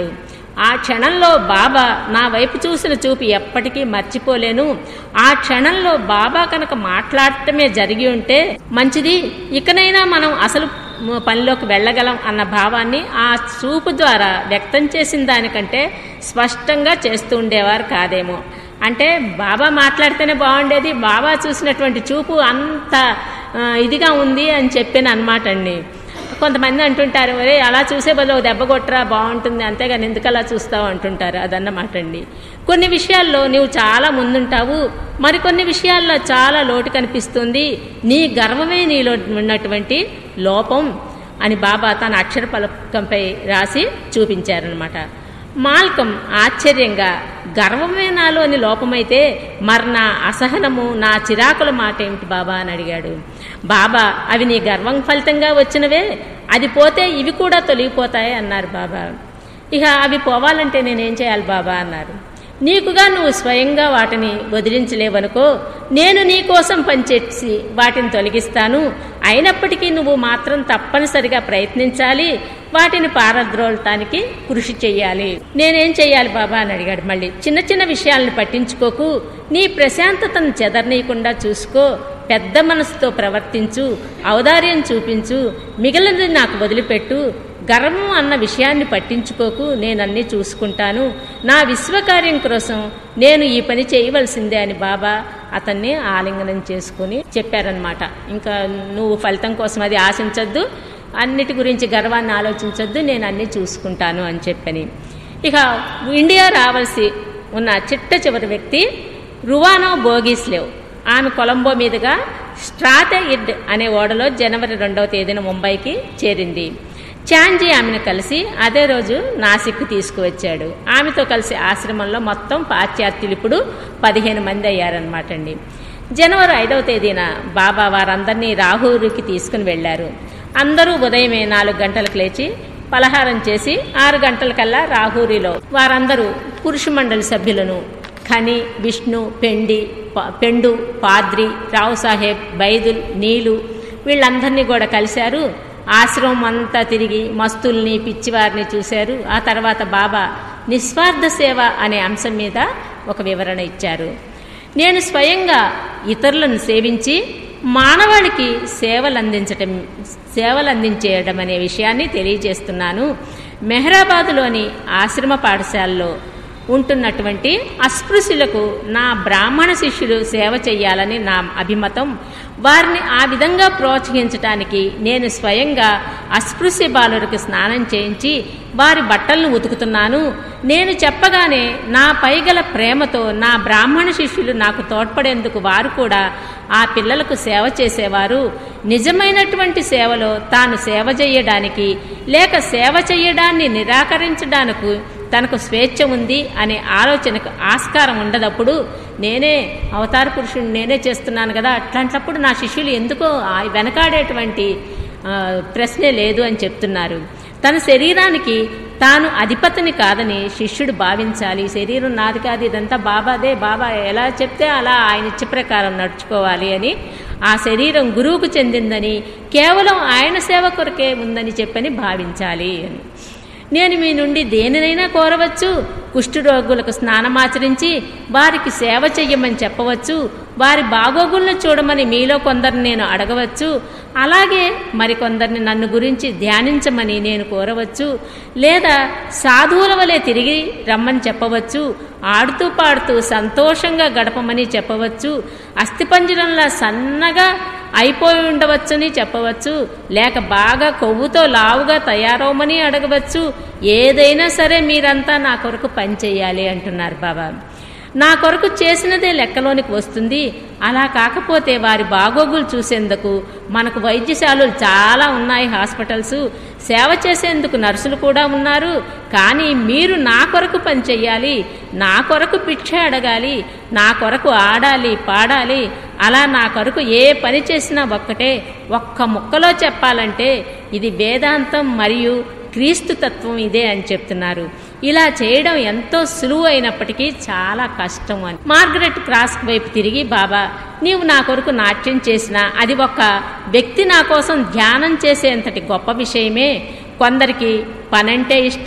ఆ క్షణంలో బాబా నా వైపు చూసిన చూపు ఎప్పటికీ మర్చిపోలేను ఆ క్షణంలో బాబా కనుక మాట్లాడటమే జరిగి ఉంటే మంచిది ఇకనైనా మనం అసలు పనిలోకి వెళ్ళగలం అన్న భావాన్ని ఆ చూపు ద్వారా వ్యక్తం చేసిన దానికంటే స్పష్టంగా చేస్తూ ఉండేవారు కాదేమో అంటే బాబా మాట్లాడితేనే బాగుండేది బాబా చూసినటువంటి చూపు అంత ఆ, ఇదిగా ఉంది అని చెప్పాను అనమాట అండి కొంతమంది అంటుంటారు ఒరే అలా చూసే బదులు ఒక దెబ్బ కొట్టరా బాగుంటుంది అంతేగాని ఎందుకు అలా చూస్తావు అంటుంటారు అదన్నమాట అండి కొన్ని విషయాల్లో నువ్వు చాలా ముందుంటావు మరికొన్ని విషయాల్లో చాలా లోటు కనిపిస్తుంది నీ గర్వమే నీలో ఉన్నటువంటి లోపం అని బాబా తన అక్షర పలకంపై రాసి చూపించారనమాట మాల్కం ఆశ్చర్యంగా గర్వమే నాలోని లోపమైతే మరి నా అసహనము నా చిరాకుల మాట ఏమిటి బాబా అని అడిగాడు బాబా అవి నీ గర్వం ఫలితంగా వచ్చినవే అది పోతే ఇవి కూడా తొలగిపోతాయి అన్నారు బాబా ఇక అవి పోవాలంటే నేనేం చేయాలి బాబా అన్నారు నీకుగా నువ్వు స్వయంగా వాటిని వదిలించలేవనుకో నేను నీ కోసం పనిచేసి వాటిని తొలగిస్తాను అయినప్పటికీ నువ్వు మాత్రం తప్పనిసరిగా ప్రయత్నించాలి వాటిని పారద్రోలటానికి కృషి చెయ్యాలి నేనేం చెయ్యాలి బాబా అని అడిగాడు మళ్ళీ చిన్న చిన్న విషయాలను పట్టించుకోకు నీ ప్రశాంతతను చెదరనీయకుండా చూసుకో పెద్ద మనసుతో ప్రవర్తించు ఔదార్యం చూపించు మిగిలినది నాకు వదిలిపెట్టు గర్వం అన్న విషయాన్ని పట్టించుకోకు నేనన్నీ చూసుకుంటాను నా విశ్వకార్యం కోసం నేను ఈ పని చేయవలసిందే అని బాబా అతన్ని ఆలింగనం చేసుకుని చెప్పారనమాట ఇంకా నువ్వు ఫలితం కోసం అది ఆశించొద్దు అన్నిటి గురించి గర్వాన్ని ఆలోచించొద్దు నేను అన్నీ చూసుకుంటాను అని చెప్పని ఇక ఇండియా రావాల్సి ఉన్న చిట్ట చివరి వ్యక్తి రువానో బోగీస్లేవ్ ఆమె కొలంబో మీదుగా స్ట్రాతే ఇడ్ అనే ఓడలో జనవరి రెండవ తేదీన ముంబైకి చేరింది చాంజీ ఆమెను కలిసి అదే రోజు నాసిక్ తీసుకువచ్చాడు ఆమెతో కలిసి ఆశ్రమంలో మొత్తం పాశ్చాత్యులు ఇప్పుడు పదిహేను మంది అయ్యారనమాట అండి జనవరి ఐదవ తేదీన బాబా వారందరినీ రాహూరుకి తీసుకుని వెళ్లారు అందరూ ఉదయమే నాలుగు గంటలకు లేచి పలహారం చేసి ఆరు గంటలకల్లా రాహూరిలో వారందరూ పురుష మండలి సభ్యులను ఖని విష్ణు పెండి ప- పెండు పాద్రి రావు సాహెబ్ బైదుల్ నీలు వీళ్ళందరినీ కూడా కలిశారు ఆశ్రమం అంతా తిరిగి మస్తుల్ని పిచ్చివారిని చూశారు ఆ తర్వాత బాబా నిస్వార్థ సేవ అనే అంశం మీద ఒక వివరణ ఇచ్చారు నేను స్వయంగా ఇతరులను సేవించి మానవాళికి సేవలు అందించటం సేవలు అందించేయడం అనే విషయాన్ని తెలియజేస్తున్నాను మెహరాబాదులోని ఆశ్రమ పాఠశాలలో ఉంటున్నటువంటి అస్పృశ్యులకు నా బ్రాహ్మణ శిష్యులు సేవ చేయాలని నా అభిమతం వారిని ఆ విధంగా ప్రోత్సహించడానికి నేను స్వయంగా అస్పృశ్య బాలులకు స్నానం చేయించి వారి బట్టలను ఉతుకుతున్నాను నేను చెప్పగానే నా పైగల ప్రేమతో నా బ్రాహ్మణ శిష్యులు నాకు తోడ్పడేందుకు వారు కూడా ఆ పిల్లలకు సేవ చేసేవారు నిజమైనటువంటి సేవలో తాను సేవ చేయడానికి లేక సేవ చేయడాన్ని నిరాకరించడానికి తనకు స్వేచ్ఛ ఉంది అనే ఆలోచనకు ఆస్కారం ఉండదప్పుడు నేనే అవతార పురుషుడు నేనే చేస్తున్నాను కదా అట్లాంటప్పుడు నా శిష్యులు ఎందుకో ఆ వెనకాడేటువంటి ఆ, ప్రశ్నే లేదు అని చెప్తున్నారు తన శరీరానికి తాను అధిపతిని కాదని శిష్యుడు భావించాలి శరీరం నాది కాదు ఇదంతా బాబాదే బాబా ఎలా చెప్తే అలా ఆయన ఇచ్చ ప్రకారం నడుచుకోవాలి అని ఆ శరీరం గురువుకు చెందిందని కేవలం ఆయన సేవ కొరకే ఉందని చెప్పని భావించాలి అని నేను మీ నుండి దేనినైనా కోరవచ్చు కుష్ఠరోగులకు స్నానమాచరించి వారికి సేవ చెయ్యమని చెప్పవచ్చు వారి బాగోగులను చూడమని మీలో కొందరిని నేను అడగవచ్చు అలాగే మరికొందరిని నన్ను గురించి ధ్యానించమని నేను కోరవచ్చు లేదా సాధువుల వలె తిరిగి రమ్మని చెప్పవచ్చు ఆడుతూ పాడుతూ సంతోషంగా గడపమని చెప్పవచ్చు అస్థిపంజరంలా సన్నగా అయిపోయి ఉండవచ్చని చెప్పవచ్చు లేక బాగా కొవ్వుతో లావుగా తయారవమని అడగవచ్చు ఏదైనా సరే మీరంతా నా కొరకు పని చేయాలి అంటున్నారు బాబా నా కొరకు చేసినదే లెక్కలోనికి వస్తుంది అలా కాకపోతే వారి బాగోగులు చూసేందుకు మనకు వైద్యశాలలు చాలా ఉన్నాయి హాస్పిటల్స్ సేవ చేసేందుకు నర్సులు కూడా ఉన్నారు కానీ మీరు నా కొరకు పని చెయ్యాలి నా కొరకు పిచ్చ అడగాలి నా కొరకు ఆడాలి పాడాలి అలా నా కొరకు ఏ పని చేసినా ఒక్కటే ఒక్క ముక్కలో చెప్పాలంటే ఇది వేదాంతం మరియు క్రీస్తు తత్వం ఇదే అని చెప్తున్నారు ఇలా చేయడం ఎంతో సులువు అయినప్పటికీ చాలా కష్టం అని మార్గరెట్ క్రాస్ వైపు తిరిగి బాబా నీవు నా కొరకు నాట్యం చేసినా అది ఒక వ్యక్తి నా కోసం ధ్యానం చేసేంతటి గొప్ప విషయమే కొందరికి పనంటే ఇష్టం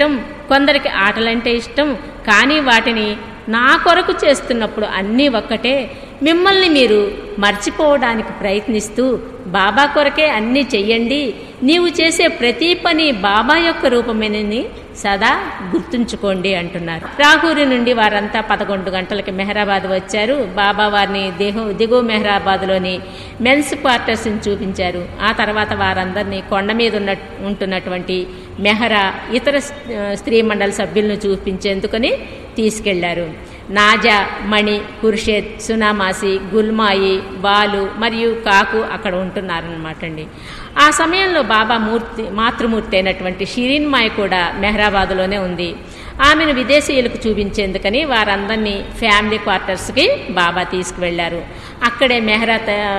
కొందరికి ఆటలంటే ఇష్టం కానీ వాటిని నా కొరకు చేస్తున్నప్పుడు అన్నీ ఒక్కటే మిమ్మల్ని మీరు మర్చిపోవడానికి ప్రయత్నిస్తూ బాబా కొరకే అన్నీ చెయ్యండి నీవు చేసే ప్రతి పని బాబా యొక్క రూపమేనని సదా గుర్తుంచుకోండి అంటున్నారు రాహూరి నుండి వారంతా పదకొండు గంటలకి మెహరాబాద్ వచ్చారు బాబా వారిని దిగు దిగువ మెహరాబాద్లోని మెన్స్ క్వార్టర్స్ని చూపించారు ఆ తర్వాత వారందరినీ కొండ మీద ఉన్న ఉంటున్నటువంటి మెహరా ఇతర స్త్రీ మండలి సభ్యులను చూపించేందుకని తీసుకెళ్లారు నాజా మణి కుర్షేద్ సునామాసి గుల్మాయి బాలు మరియు కాకు అక్కడ ఉంటున్నారనమాట అండి ఆ సమయంలో బాబా మూర్తి మాతృమూర్తి అయినటువంటి షిరీన్మాయ్ కూడా మెహరాబాద్లోనే ఉంది ఆమెను విదేశీయులకు చూపించేందుకని వారందరినీ ఫ్యామిలీ క్వార్టర్స్కి బాబా తీసుకువెళ్లారు అక్కడే మెహరా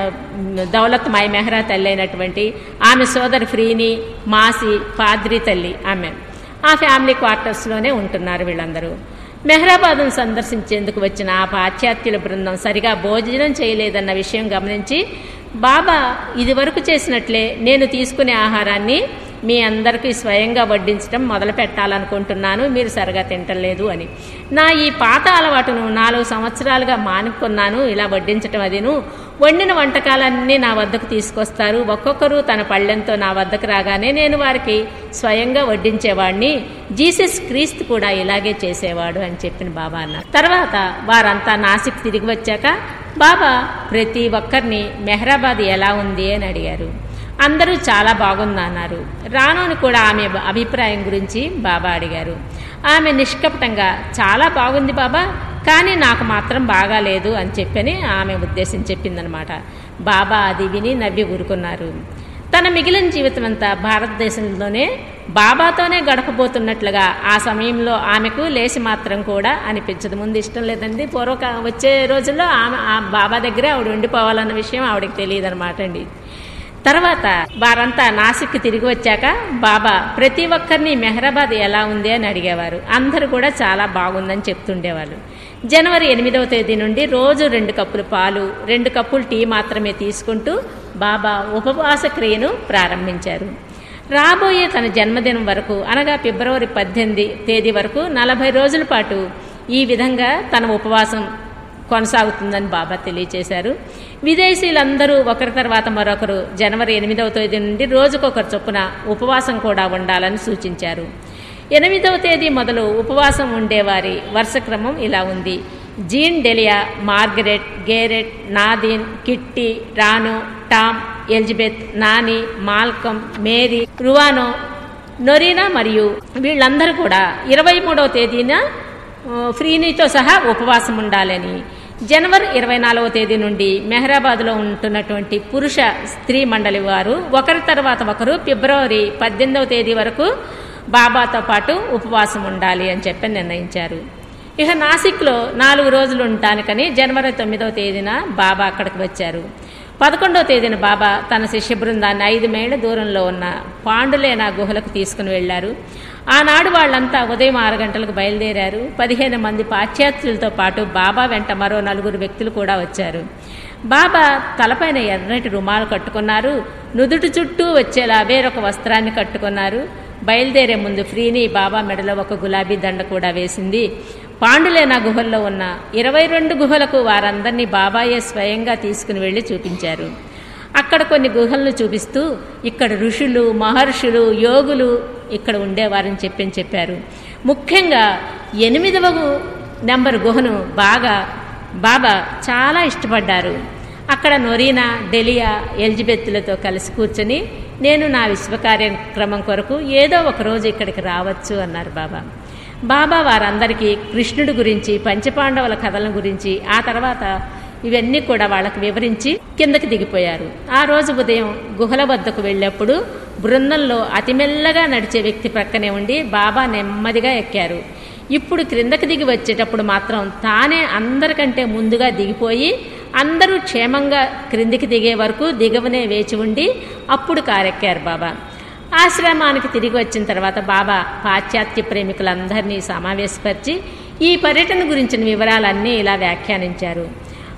దౌలత్ మాయ్ మెహరా తల్లి అయినటువంటి ఆమె సోదరి ఫ్రీని మాసి పాద్రి తల్లి ఆమె ఆ ఫ్యామిలీ క్వార్టర్స్లోనే ఉంటున్నారు వీళ్ళందరూ మెహరాబాద్ను సందర్శించేందుకు వచ్చిన ఆ పాశ్చాత్యుల బృందం సరిగా భోజనం చేయలేదన్న విషయం గమనించి బాబా ఇది వరకు చేసినట్లే నేను తీసుకునే ఆహారాన్ని మీ అందరికీ స్వయంగా వడ్డించడం మొదలు పెట్టాలనుకుంటున్నాను మీరు సరిగా తింటలేదు అని నా ఈ పాత అలవాటును నాలుగు సంవత్సరాలుగా మానుకున్నాను ఇలా వడ్డించటం అదిను వండిన వంటకాలన్నీ నా వద్దకు తీసుకొస్తారు ఒక్కొక్కరు తన పళ్ళెంతో నా వద్దకు రాగానే నేను వారికి స్వయంగా వడ్డించేవాడిని జీసస్ క్రీస్తు కూడా ఇలాగే చేసేవాడు అని చెప్పిన బాబా అన్నారు తర్వాత వారంతా నాసిక్ తిరిగి వచ్చాక బాబా ప్రతి ఒక్కరిని మెహరాబాద్ ఎలా ఉంది అని అడిగారు అందరూ చాలా బాగుందన్నారు రానుని కూడా ఆమె అభిప్రాయం గురించి బాబా అడిగారు ఆమె నిష్కపటంగా చాలా బాగుంది బాబా కానీ నాకు మాత్రం బాగాలేదు అని చెప్పని ఆమె ఉద్దేశం చెప్పిందనమాట బాబా అది విని నవ్వి ఊరుకున్నారు తన మిగిలిన జీవితం అంతా భారతదేశంలోనే బాబాతోనే గడపబోతున్నట్లుగా ఆ సమయంలో ఆమెకు లేచి మాత్రం కూడా అనిపించదు ముందు ఇష్టం లేదండి పూర్వక వచ్చే రోజుల్లో ఆమె ఆ బాబా దగ్గరే ఆవిడ ఉండిపోవాలన్న విషయం ఆవిడకి తెలియదు అనమాట అండి తర్వాత వారంతా నాసిక్ తిరిగి వచ్చాక బాబా ప్రతి ఒక్కరిని మెహరాబాద్ ఎలా ఉంది అని అడిగేవారు అందరూ కూడా చాలా బాగుందని చెప్తుండేవాళ్ళు జనవరి ఎనిమిదవ తేదీ నుండి రోజు రెండు కప్పులు పాలు రెండు కప్పులు టీ మాత్రమే తీసుకుంటూ బాబా ఉపవాస క్రియను ప్రారంభించారు రాబోయే తన జన్మదినం వరకు అనగా ఫిబ్రవరి పద్దెనిమిది తేదీ వరకు నలభై రోజుల పాటు ఈ విధంగా తన ఉపవాసం కొనసాగుతుందని బాబా తెలియచేశారు విదేశీయులందరూ ఒకరి తర్వాత మరొకరు జనవరి ఎనిమిదవ తేదీ నుండి రోజుకొకరు చొప్పున ఉపవాసం కూడా ఉండాలని సూచించారు ఎనిమిదవ తేదీ మొదలు ఉపవాసం ఉండేవారి వరుస క్రమం ఇలా ఉంది Jean Delia Margaret Garrett Nadine Kitty Rano Tom Elizabeth Nonny Malcolm Mary Ruano Norina మరియు వీళ్ళందరూ కూడా ఇరవై మూడవ తేదీన ఫ్రీనీతో సహా ఉపవాసం ఉండాలని జనవరి ఇరవై నాలుగవ తేదీ నుండి మెహరాబాద్లో ఉంటున్నటువంటి పురుష స్త్రీ మండలి వారు ఒకరి తర్వాత ఒకరు ఫిబ్రవరి పద్దెనిమిదవ తేదీ వరకు బాబాతో పాటు ఉపవాసం ఉండాలి అని చెప్పి నిర్ణయించారు ఇక నాసిక్లో నాలుగు రోజులు ఉండటానికని జనవరి తొమ్మిదవ తేదీన బాబా అక్కడికి వచ్చారు పదకొండవ తేదీన బాబా తన శిష్య బృందాన్ని ఐదు మైళ్ళ దూరంలో ఉన్న పాండులేనా గుహలకు తీసుకుని వెళ్లారు ఆనాడు వాళ్ళంతా ఉదయం ఆరు గంటలకు బయలుదేరారు పదిహేను మంది పాశ్చాత్యులతో పాటు బాబా వెంట మరో నలుగురు వ్యక్తులు కూడా వచ్చారు బాబా తలపైన ఎర్రటి రుమాలు కట్టుకున్నారు నుదుటి చుట్టూ వచ్చేలా వేరొక వస్త్రాన్ని కట్టుకున్నారు బయలుదేరే ముందు ఫ్రీని బాబా మెడలో ఒక గులాబీ దండ కూడా వేసింది పాండులేనా గుహల్లో ఉన్న ఇరవై రెండు గుహలకు వారందరినీ బాబాయే స్వయంగా తీసుకుని వెళ్లి చూపించారు అక్కడ కొన్ని గుహలను చూపిస్తూ ఇక్కడ ఋషులు మహర్షులు యోగులు ఇక్కడ ఉండేవారని చెప్పని చెప్పారు ముఖ్యంగా ఎనిమిదవ నెంబర్ గుహను బాగా బాబా చాలా ఇష్టపడ్డారు అక్కడ నొరీనా డెలియా ఎలిజబెత్లతో కలిసి కూర్చొని నేను నా విశ్వ కార్యక్రమం కొరకు ఏదో ఒక రోజు ఇక్కడికి రావచ్చు అన్నారు బాబా బాబా వారందరికీ కృష్ణుడి గురించి పంచపాండవుల కథల గురించి ఆ తర్వాత ఇవన్నీ కూడా వాళ్ళకి వివరించి కిందకి దిగిపోయారు ఆ రోజు ఉదయం గుహల వద్దకు వెళ్ళేప్పుడు బృందంలో అతి మెల్లగా నడిచే వ్యక్తి ప్రక్కనే ఉండి బాబా నెమ్మదిగా ఎక్కారు ఇప్పుడు క్రిందకి దిగి వచ్చేటప్పుడు మాత్రం తానే అందరికంటే ముందుగా దిగిపోయి అందరూ క్షేమంగా క్రిందికి దిగే వరకు దిగవనే వేచి ఉండి అప్పుడు కారెక్కారు బాబా ఆశ్రమానికి తిరిగి వచ్చిన తర్వాత బాబా పాశ్చాత్య ప్రేమికులందరినీ సమావేశపరిచి ఈ పర్యటన గురించిన వివరాలన్నీ ఇలా వ్యాఖ్యానించారు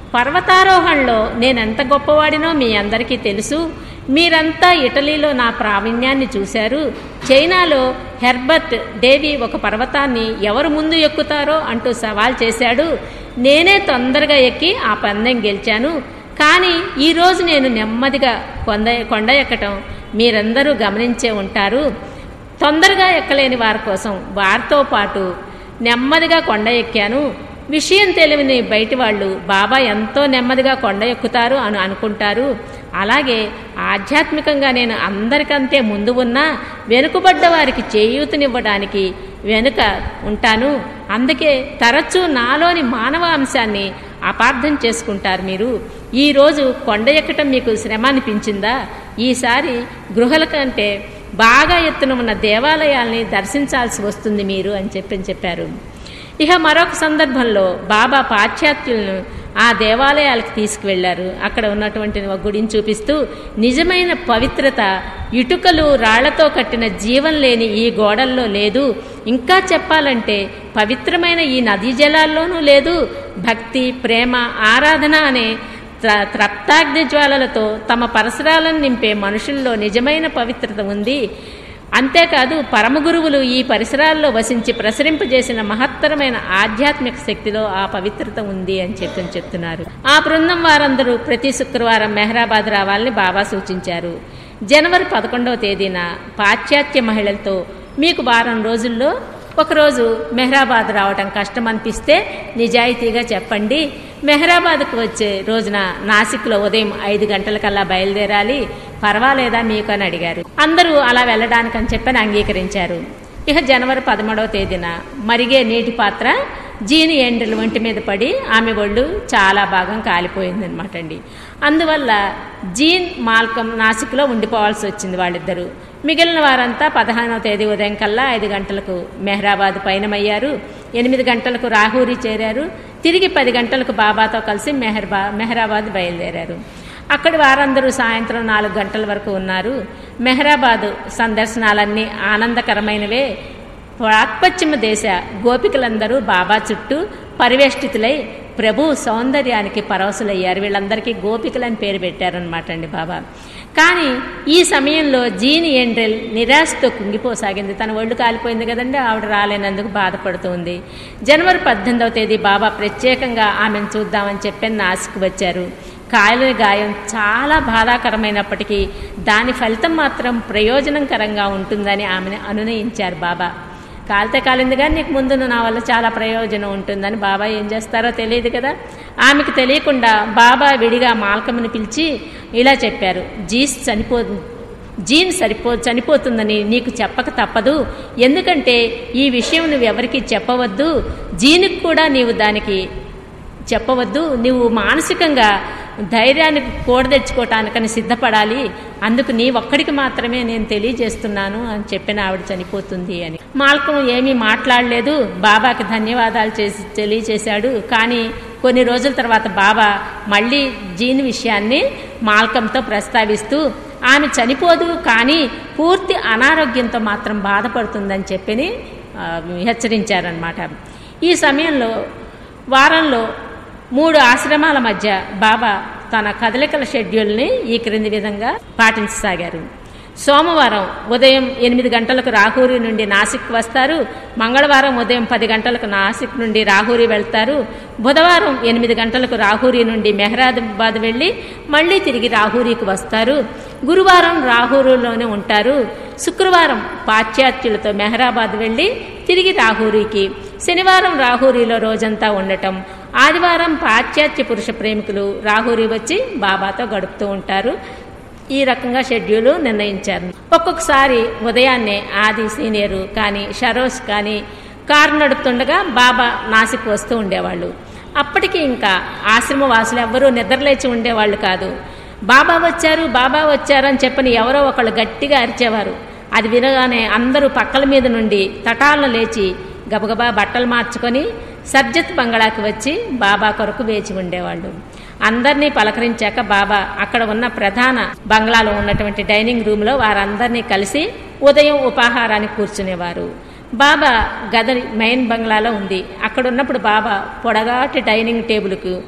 పర్వతారోహణలో నేనెంత గొప్పవాడినో మీ అందరికీ తెలుసు మీరంతా ఇటలీలో నా ప్రావీణ్యాన్ని చూశారు చైనాలో హెర్బర్ట్ డేవి ఒక పర్వతాన్ని ఎవరు ముందు ఎక్కుతారో అంటూ సవాల్ చేశాడు నేనే తొందరగా ఎక్కి ఆ పందెం గెలిచాను కానీ ఈరోజు నేను నెమ్మదిగా కొండ కొండ ఎక్కటం మీరందరూ గమనించే ఉంటారు తొందరగా ఎక్కలేని వారి కోసం వారితో పాటు నెమ్మదిగా కొండ ఎక్కాను విషయం తెలియని బయటి వాళ్ళు బాబా ఎంతో నెమ్మదిగా కొండ ఎక్కుతారు అని అనుకుంటారు అలాగే ఆధ్యాత్మికంగా నేను అందరికంటే ముందు ఉన్నా వెనుకబడ్డ వారికి చేయూతనివ్వడానికి వెనుక ఉంటాను అందుకే తరచూ నాలోని మానవ అంశాన్ని అపార్థం చేసుకుంటారు మీరు ఈరోజు కొండ ఎక్కటం మీకు శ్రమ అనిపించిందా ఈసారి గృహల కంటే బాగా ఎత్తున ఉన్న దేవాలయాల్ని దర్శించాల్సి వస్తుంది మీరు అని చెప్పని చెప్పారు ఇక మరొక సందర్భంలో బాబా పాశ్చాత్యులను ఆ దేవాలయాలకు తీసుకువెళ్లారు అక్కడ ఉన్నటువంటి ఒక గుడిని చూపిస్తూ నిజమైన పవిత్రత ఇటుకలు రాళ్లతో కట్టిన జీవం లేని ఈ గోడల్లో లేదు ఇంకా చెప్పాలంటే పవిత్రమైన ఈ నదీ జలాల్లోనూ లేదు భక్తి ప్రేమ ఆరాధన అనే త్ర- త్రప్తాగ్ని జ్వాలలతో తమ పరిసరాలను నింపే మనుషుల్లో నిజమైన పవిత్రత ఉంది అంతేకాదు పరమ గురువులు ఈ పరిసరాల్లో వసించి ప్రసరింపజేసిన మహత్తరమైన ఆధ్యాత్మిక శక్తిలో ఆ పవిత్రత ఉంది అని చెప్పి చెప్తున్నారు ఆ బృందం వారందరూ ప్రతి శుక్రవారం మెహరాబాద్ రావాలని బాబా సూచించారు జనవరి పదకొండవ తేదీన పాశ్చాత్య మహిళలతో మీకు వారం రోజుల్లో ఒకరోజు మెహరాబాద్ రావటం కష్టం అనిపిస్తే నిజాయితీగా చెప్పండి మెహరాబాద్కు వచ్చే రోజున నాసిక్లో ఉదయం ఐదు గంటలకల్లా బయలుదేరాలి పర్వాలేదా మీకు అని అడిగారు అందరూ అలా వెళ్ళడానికని చెప్పని అంగీకరించారు ఇక జనవరి పదమూడవ తేదీన మరిగే నీటి పాత్ర జీని ఎండ్రల ఒంటి మీద పడి ఆమె ఒళ్ళు చాలా భాగం కాలిపోయిందనమాట అండి అందువల్ల జీన్ మాల్కం నాసిక్లో ఉండిపోవాల్సి వచ్చింది వాళ్ళిద్దరూ మిగిలిన వారంతా పదహారవ తేదీ ఉదయం కల్లా ఐదు గంటలకు మెహరాబాద్ పయనమయ్యారు ఎనిమిది గంటలకు రాహూరి చేరారు తిరిగి పది గంటలకు బాబాతో కలిసి మెహర్బా మెహరాబాద్ బయలుదేరారు అక్కడి వారందరూ సాయంత్రం నాలుగు గంటల వరకు ఉన్నారు మెహరాబాదు సందర్శనాలన్నీ ఆనందకరమైనవే ప్రాక్పశ్చిమ దేశ గోపికలందరూ బాబా చుట్టూ పరివేష్టితులై ప్రభు సౌందర్యానికి పరవశులయ్యారు వీళ్ళందరికీ గోపికలని పేరు పెట్టారనమాట అండి బాబా కానీ ఈ సమయంలో జీని ఎండ్రెల్ నిరాశతో కుంగిపోసాగింది తన ఒళ్ళు కాలిపోయింది కదండి ఆవిడ రాలేనందుకు బాధపడుతుంది జనవరి పద్దెనిమిదవ తేదీ బాబా ప్రత్యేకంగా ఆమెను చూద్దామని చెప్పి నాసిక్ వచ్చారు కాయలని గాయం చాలా బాధాకరమైనప్పటికీ దాని ఫలితం మాత్రం ప్రయోజనకరంగా ఉంటుందని ఆమెను అనునయించారు బాబా కాలితే కాలింది కానీ నీకు ముందు నా వల్ల చాలా ప్రయోజనం ఉంటుందని బాబా ఏం చేస్తారో తెలియదు కదా ఆమెకు తెలియకుండా బాబా విడిగా మాల్కమ్మని పిలిచి ఇలా చెప్పారు జీస్ చనిపో జీన్ సరిపో చనిపోతుందని నీకు చెప్పక తప్పదు ఎందుకంటే ఈ విషయం నువ్వు ఎవరికి చెప్పవద్దు జీనికి కూడా నీవు దానికి చెప్పవద్దు నువ్వు మానసికంగా ధైర్యాన్ని కూడదెచ్చుకోవటానికని సిద్ధపడాలి అందుకు నీ ఒక్కడికి మాత్రమే నేను తెలియజేస్తున్నాను అని చెప్పిన ఆవిడ చనిపోతుంది అని మాల్కం ఏమీ మాట్లాడలేదు బాబాకి ధన్యవాదాలు చేసి తెలియచేశాడు కానీ కొన్ని రోజుల తర్వాత బాబా మళ్ళీ జీన్ విషయాన్ని మాల్కంతో ప్రస్తావిస్తూ ఆమె చనిపోదు కానీ పూర్తి అనారోగ్యంతో మాత్రం బాధపడుతుందని చెప్పని ఆ, హెచ్చరించారనమాట ఈ సమయంలో వారంలో మూడు ఆశ్రమాల మధ్య బాబా తన కదలికల షెడ్యూల్ని ఈ క్రింది విధంగా పాటించసాగారు సోమవారం ఉదయం ఎనిమిది గంటలకు రాహూరి నుండి నాసిక్ వస్తారు మంగళవారం ఉదయం పది గంటలకు నాసిక్ నుండి రాహూరి వెళ్తారు బుధవారం ఎనిమిది గంటలకు రాహూరి నుండి మెహరాబాద్ వెళ్ళి మళ్ళీ తిరిగి రాహూరికి వస్తారు గురువారం రాహూరులోనే ఉంటారు శుక్రవారం పాశ్చాత్యులతో మెహరాబాద్ వెళ్ళి తిరిగి రాహూరికి శనివారం రాహూరిలో రోజంతా ఉండటం ఆదివారం పాశ్చాత్య పురుష ప్రేమికులు రాహూరి వచ్చి బాబాతో గడుపుతూ ఉంటారు ఈ రకంగా షెడ్యూల్ నిర్ణయించారు ఒక్కొక్కసారి ఉదయాన్నే ఆది సీనియరు కానీ షరోస్ కానీ కారు నడుపుతుండగా బాబా నాసిక్ వస్తూ ఉండేవాళ్ళు అప్పటికి ఇంకా ఆశ్రమ వాసులు ఎవ్వరూ నిద్రలేచి ఉండేవాళ్ళు కాదు బాబా వచ్చారు బాబా వచ్చారు అని చెప్పని ఎవరో ఒకళ్ళు గట్టిగా అరిచేవారు అది వినగానే అందరూ పక్కల మీద నుండి తటాలను లేచి గబగబా బట్టలు మార్చుకొని సర్జత్ బంగళాకి వచ్చి బాబా కొరకు వేచి ఉండేవాళ్ళు అందరినీ పలకరించాక బాబా అక్కడ ఉన్న ప్రధాన బంగ్లాలో ఉన్నటువంటి డైనింగ్ రూమ్లో వారందరినీ కలిసి ఉదయం ఉపాహారానికి కూర్చునేవారు బాబా గది మెయిన్ బంగ్లాలో ఉంది అక్కడ ఉన్నప్పుడు బాబా పొడగాటి డైనింగ్ టేబుల్కు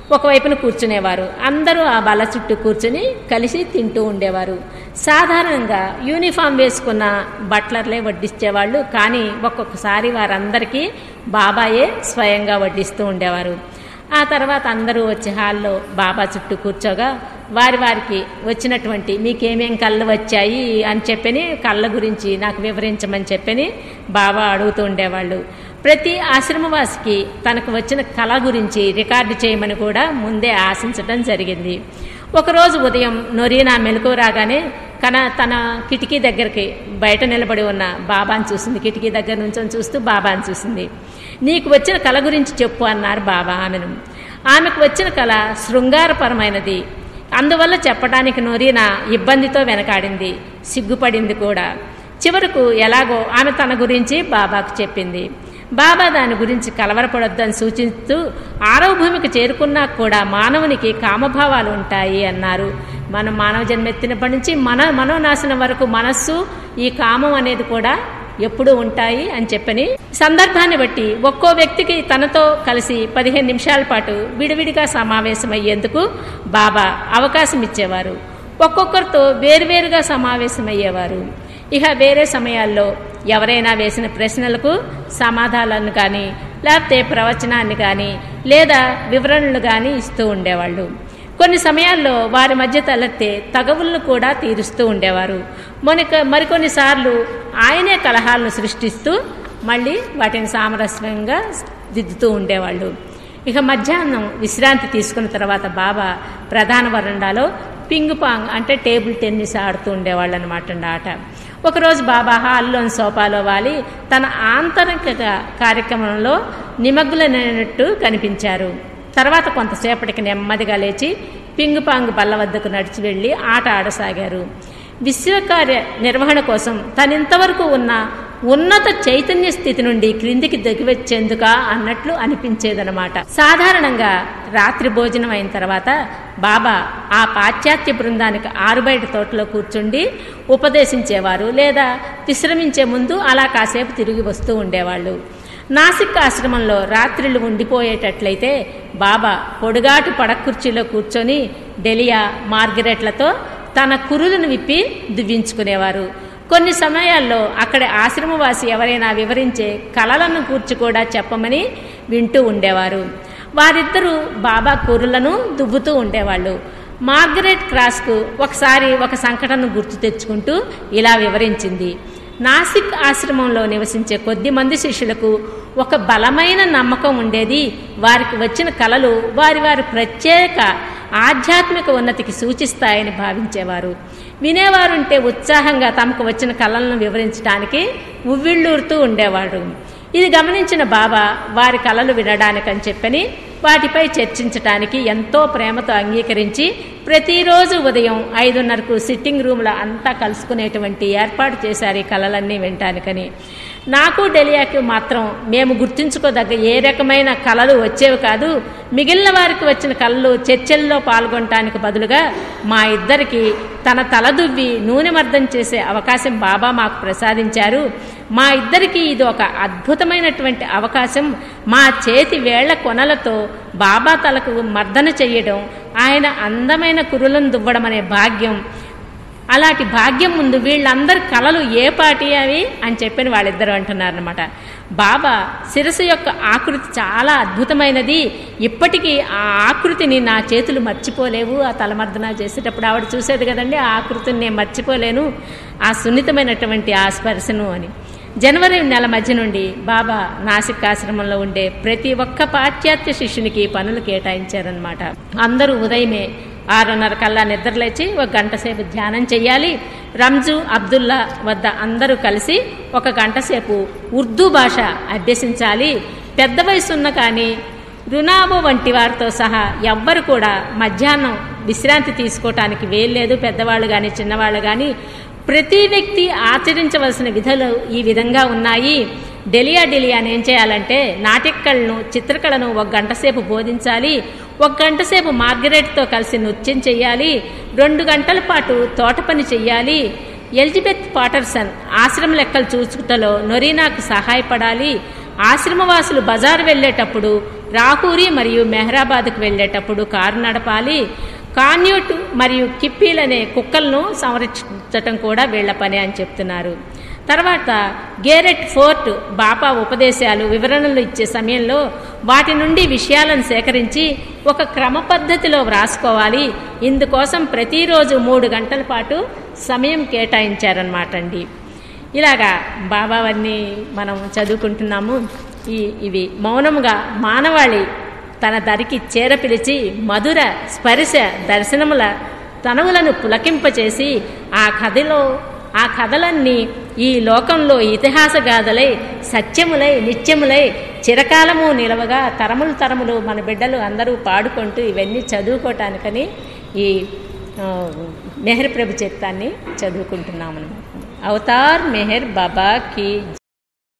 ఒకవైపున కూర్చునేవారు అందరూ ఆ బల్ల చుట్టూ కూర్చుని కలిసి తింటూ ఉండేవారు సాధారణంగా యూనిఫామ్ వేసుకున్న బట్లర్లే వడ్డిచ్చేవాళ్ళు కానీ ఒక్కొక్కసారి వారందరికీ బాబాయే స్వయంగా వడ్డిస్తూ ఉండేవారు ఆ తర్వాత అందరూ వచ్చి హాల్లో బాబా చుట్టూ కూర్చోగా వారి వారికి వచ్చినటువంటి మీకేమేం కళ్ళు వచ్చాయి అని చెప్పని కళ్ళ గురించి నాకు వివరించమని చెప్పని బాబా అడుగుతూ ఉండేవాళ్ళు ప్రతి ఆశ్రమవాసికి తనకు వచ్చిన కళ గురించి రికార్డు చేయమని కూడా ముందే ఆశించడం జరిగింది ఒకరోజు ఉదయం నొరీనా మెలకు రాగానే కన తన కిటికీ దగ్గరికి బయట నిలబడి ఉన్న బాబాని చూసింది కిటికీ దగ్గర నుంచి చూస్తూ బాబాని చూసింది నీకు వచ్చిన కళ గురించి చెప్పు అన్నారు బాబా ఆమెను ఆమెకు వచ్చిన కళ శృంగారపరమైనది అందువల్ల చెప్పడానికి నొరీనా ఇబ్బందితో వెనకాడింది సిగ్గుపడింది కూడా చివరకు ఎలాగో ఆమె తన గురించి బాబాకు చెప్పింది బాబా దాని గురించి కలవరపడొద్దని సూచిస్తూ ఆరవ భూమికి చేరుకున్నా కూడా మానవునికి కామభావాలు ఉంటాయి అన్నారు మనం మానవ జన్మెత్తినప్పటి నుంచి మన మనోనాశనం వరకు మనస్సు ఈ కామం అనేది కూడా ఎప్పుడూ ఉంటాయి అని చెప్పని సందర్భాన్ని బట్టి ఒక్కో వ్యక్తికి తనతో కలిసి పదిహేను నిమిషాల పాటు విడివిడిగా సమావేశమయ్యేందుకు బాబా అవకాశం ఇచ్చేవారు ఒక్కొక్కరితో వేరువేరుగా సమావేశమయ్యేవారు ఇక వేరే సమయాల్లో ఎవరైనా వేసిన ప్రశ్నలకు సమాధానాలను కానీ లేకపోతే ప్రవచనాన్ని కానీ లేదా వివరణలు కానీ ఇస్తూ ఉండేవాళ్ళు కొన్ని సమయాల్లో వారి మధ్య తలెత్తే తగవులను కూడా తీరుస్తూ ఉండేవారు మొనిక మరికొన్నిసార్లు ఆయనే కలహాలను సృష్టిస్తూ మళ్ళీ వాటిని సామరస్యంగా దిద్దుతూ ఉండేవాళ్ళు ఇక మధ్యాహ్నం విశ్రాంతి తీసుకున్న తర్వాత బాబా ప్రధాన వరండాలో పింగ్ పాంగ్ అంటే టేబుల్ టెన్నిస్ ఆడుతూ ఉండేవాళ్ళు అనమాట ఆట ఒకరోజు బాబా హాల్లోని సోఫాలో వాలి తన ఆంతరిక కార్యక్రమంలో నిమగ్నులైనట్టు కనిపించారు తర్వాత కొంతసేపటికి నెమ్మదిగా లేచి పింగ్ పాంగ్ బల్ల వద్దకు నడిచి వెళ్లి ఆట ఆడసాగారు విశ్వకార్య నిర్వహణ కోసం తనింతవరకు ఉన్న ఉన్నత చైతన్య స్థితి నుండి క్రిందికి దిగివచ్చేందుక అన్నట్లు అనిపించేదనమాట సాధారణంగా రాత్రి భోజనం అయిన తర్వాత బాబా ఆ పాశ్చాత్య బృందానికి ఆరుబయట తోటలో కూర్చుండి ఉపదేశించేవారు లేదా విశ్రమించే ముందు అలా కాసేపు తిరిగి వస్తూ ఉండేవాళ్ళు నాసిక్ ఆశ్రమంలో రాత్రిళ్ళు ఉండిపోయేటట్లయితే బాబా పొడుగాటి పడకుర్చీలో కూర్చొని డెలియా మార్గరెట్లతో తన కురులను విప్పి దువ్వించుకునేవారు కొన్ని సమయాల్లో అక్కడ ఆశ్రమవాసి ఎవరైనా వివరించే కళలను కూర్చి కూడా చెప్పమని వింటూ ఉండేవారు వారిద్దరూ బాబా కురులను దువ్వుతూ ఉండేవాళ్ళు మార్గరెట్ క్రాస్కు ఒకసారి ఒక సంఘటనను గుర్తు తెచ్చుకుంటూ ఇలా వివరించింది నాసిక్ ఆశ్రమంలో నివసించే కొద్ది మంది శిష్యులకు ఒక బలమైన నమ్మకం ఉండేది వారికి వచ్చిన కళలు వారి వారి ప్రత్యేక ఆధ్యాత్మిక ఉన్నతికి సూచిస్తాయని భావించేవారు వినేవారుంటే ఉత్సాహంగా తమకు వచ్చిన కళలను వివరించడానికి ఉవ్విళ్ళూరుతూ ఉండేవాడు ఇది గమనించిన బాబా వారి కళలు వినడానికని చెప్పని వాటిపై చర్చించటానికి ఎంతో ప్రేమతో అంగీకరించి ప్రతిరోజు ఉదయం ఐదున్నరకు సిట్టింగ్ రూమ్లో అంతా కలుసుకునేటువంటి ఏర్పాటు చేశారు ఈ కళలన్నీ వినటానికని నాకు డెలియాకి మాత్రం మేము గుర్తుంచుకోదగ్గ ఏ రకమైన కళలు వచ్చేవి కాదు మిగిలిన వారికి వచ్చిన కళలు చర్చల్లో పాల్గొనటానికి బదులుగా మా ఇద్దరికి తన తలదువ్వి నూనె మర్దం చేసే అవకాశం బాబా మాకు ప్రసాదించారు మా ఇద్దరికి ఇది ఒక అద్భుతమైనటువంటి అవకాశం మా చేతి వేళ్ల కొనలతో బాబా తలకు మర్దన చెయ్యడం ఆయన అందమైన కురులను దువ్వడం అనే భాగ్యం అలాంటి భాగ్యం ముందు వీళ్ళందరి కళలు ఏ పాటి అవి అని చెప్పని వాళ్ళిద్దరు అంటున్నారనమాట బాబా శిరస్సు యొక్క ఆకృతి చాలా అద్భుతమైనది ఇప్పటికీ ఆ ఆకృతిని నా చేతులు మర్చిపోలేవు ఆ తలమర్దన చేసేటప్పుడు ఆవిడ చూసేది కదండి ఆ ఆకృతిని నేను మర్చిపోలేను ఆ సున్నితమైనటువంటి ఆ స్పర్శను అని జనవరి నెల మధ్య నుండి బాబా నాసిక్ ఆశ్రమంలో ఉండే ప్రతి ఒక్క పాశ్చాత్య శిష్యునికి పనులు కేటాయించారనమాట అందరూ ఉదయమే ఆరున్నర కల్లా నిద్రలేచి ఒక గంట సేపు ధ్యానం చెయ్యాలి రంజు అబ్దుల్లా వద్ద అందరూ కలిసి ఒక గంట సేపు ఉర్దూ భాష అభ్యసించాలి పెద్ద వయసున్న కానీ రుణాబు వంటి వారితో సహా ఎవ్వరు కూడా మధ్యాహ్నం విశ్రాంతి తీసుకోవటానికి వేయలేదు పెద్దవాళ్ళు కానీ చిన్నవాళ్ళు కానీ ప్రతి వ్యక్తి ఆచరించవలసిన విధులు ఈ విధంగా ఉన్నాయి డెలియా డెలియాని ఏం చేయాలంటే నాటికలను చిత్రకళను ఒక గంట సేపు బోధించాలి ఒక గంట సేపు మార్గరెట్తో కలిసి నృత్యం చేయాలి రెండు గంటల పాటు తోట పని చెయ్యాలి ఎలిజబెత్ పాటర్సన్ ఆశ్రమ లెక్కలు చూచుటలో నొరీనాకు సహాయపడాలి ఆశ్రమవాసులు బజారు వెళ్ళేటప్పుడు రాహూరి మరియు మెహరాబాద్కు వెళ్ళేటప్పుడు కారు నడపాలి కాన్యూట్ మరియు కిప్పీలనే కుక్కలను సంరక్షించటం కూడా వీళ్ల పని అని చెప్తున్నారు తర్వాత గేరెట్ ఫోర్ట్ బాపా ఉపదేశాలు వివరణలు ఇచ్చే సమయంలో వాటి నుండి విషయాలను సేకరించి ఒక క్రమ పద్ధతిలో వ్రాసుకోవాలి ఇందుకోసం ప్రతిరోజు మూడు గంటల పాటు సమయం కేటాయించారనమాట అండి ఇలాగా బాబావన్నీ మనం చదువుకుంటున్నాము ఈ ఇవి మౌనముగా మానవాళి తన దరికి చేర పిలిచి మధుర స్పర్శ దర్శనముల తనువులను పులకింపచేసి ఆ కథలో ఆ కథలన్నీ ఈ లోకంలో ఇతిహాస గాథలై సత్యములై నిత్యములై చిరకాలము నిలవగా తరములు తరములు మన బిడ్డలు అందరూ పాడుకుంటూ ఇవన్నీ చదువుకోవటానికని ఈ ఆ, మెహర్ ప్రభు చిత్తాన్ని చదువుకుంటున్నామన్నమాట అవతార్ మెహర్ బాబా కి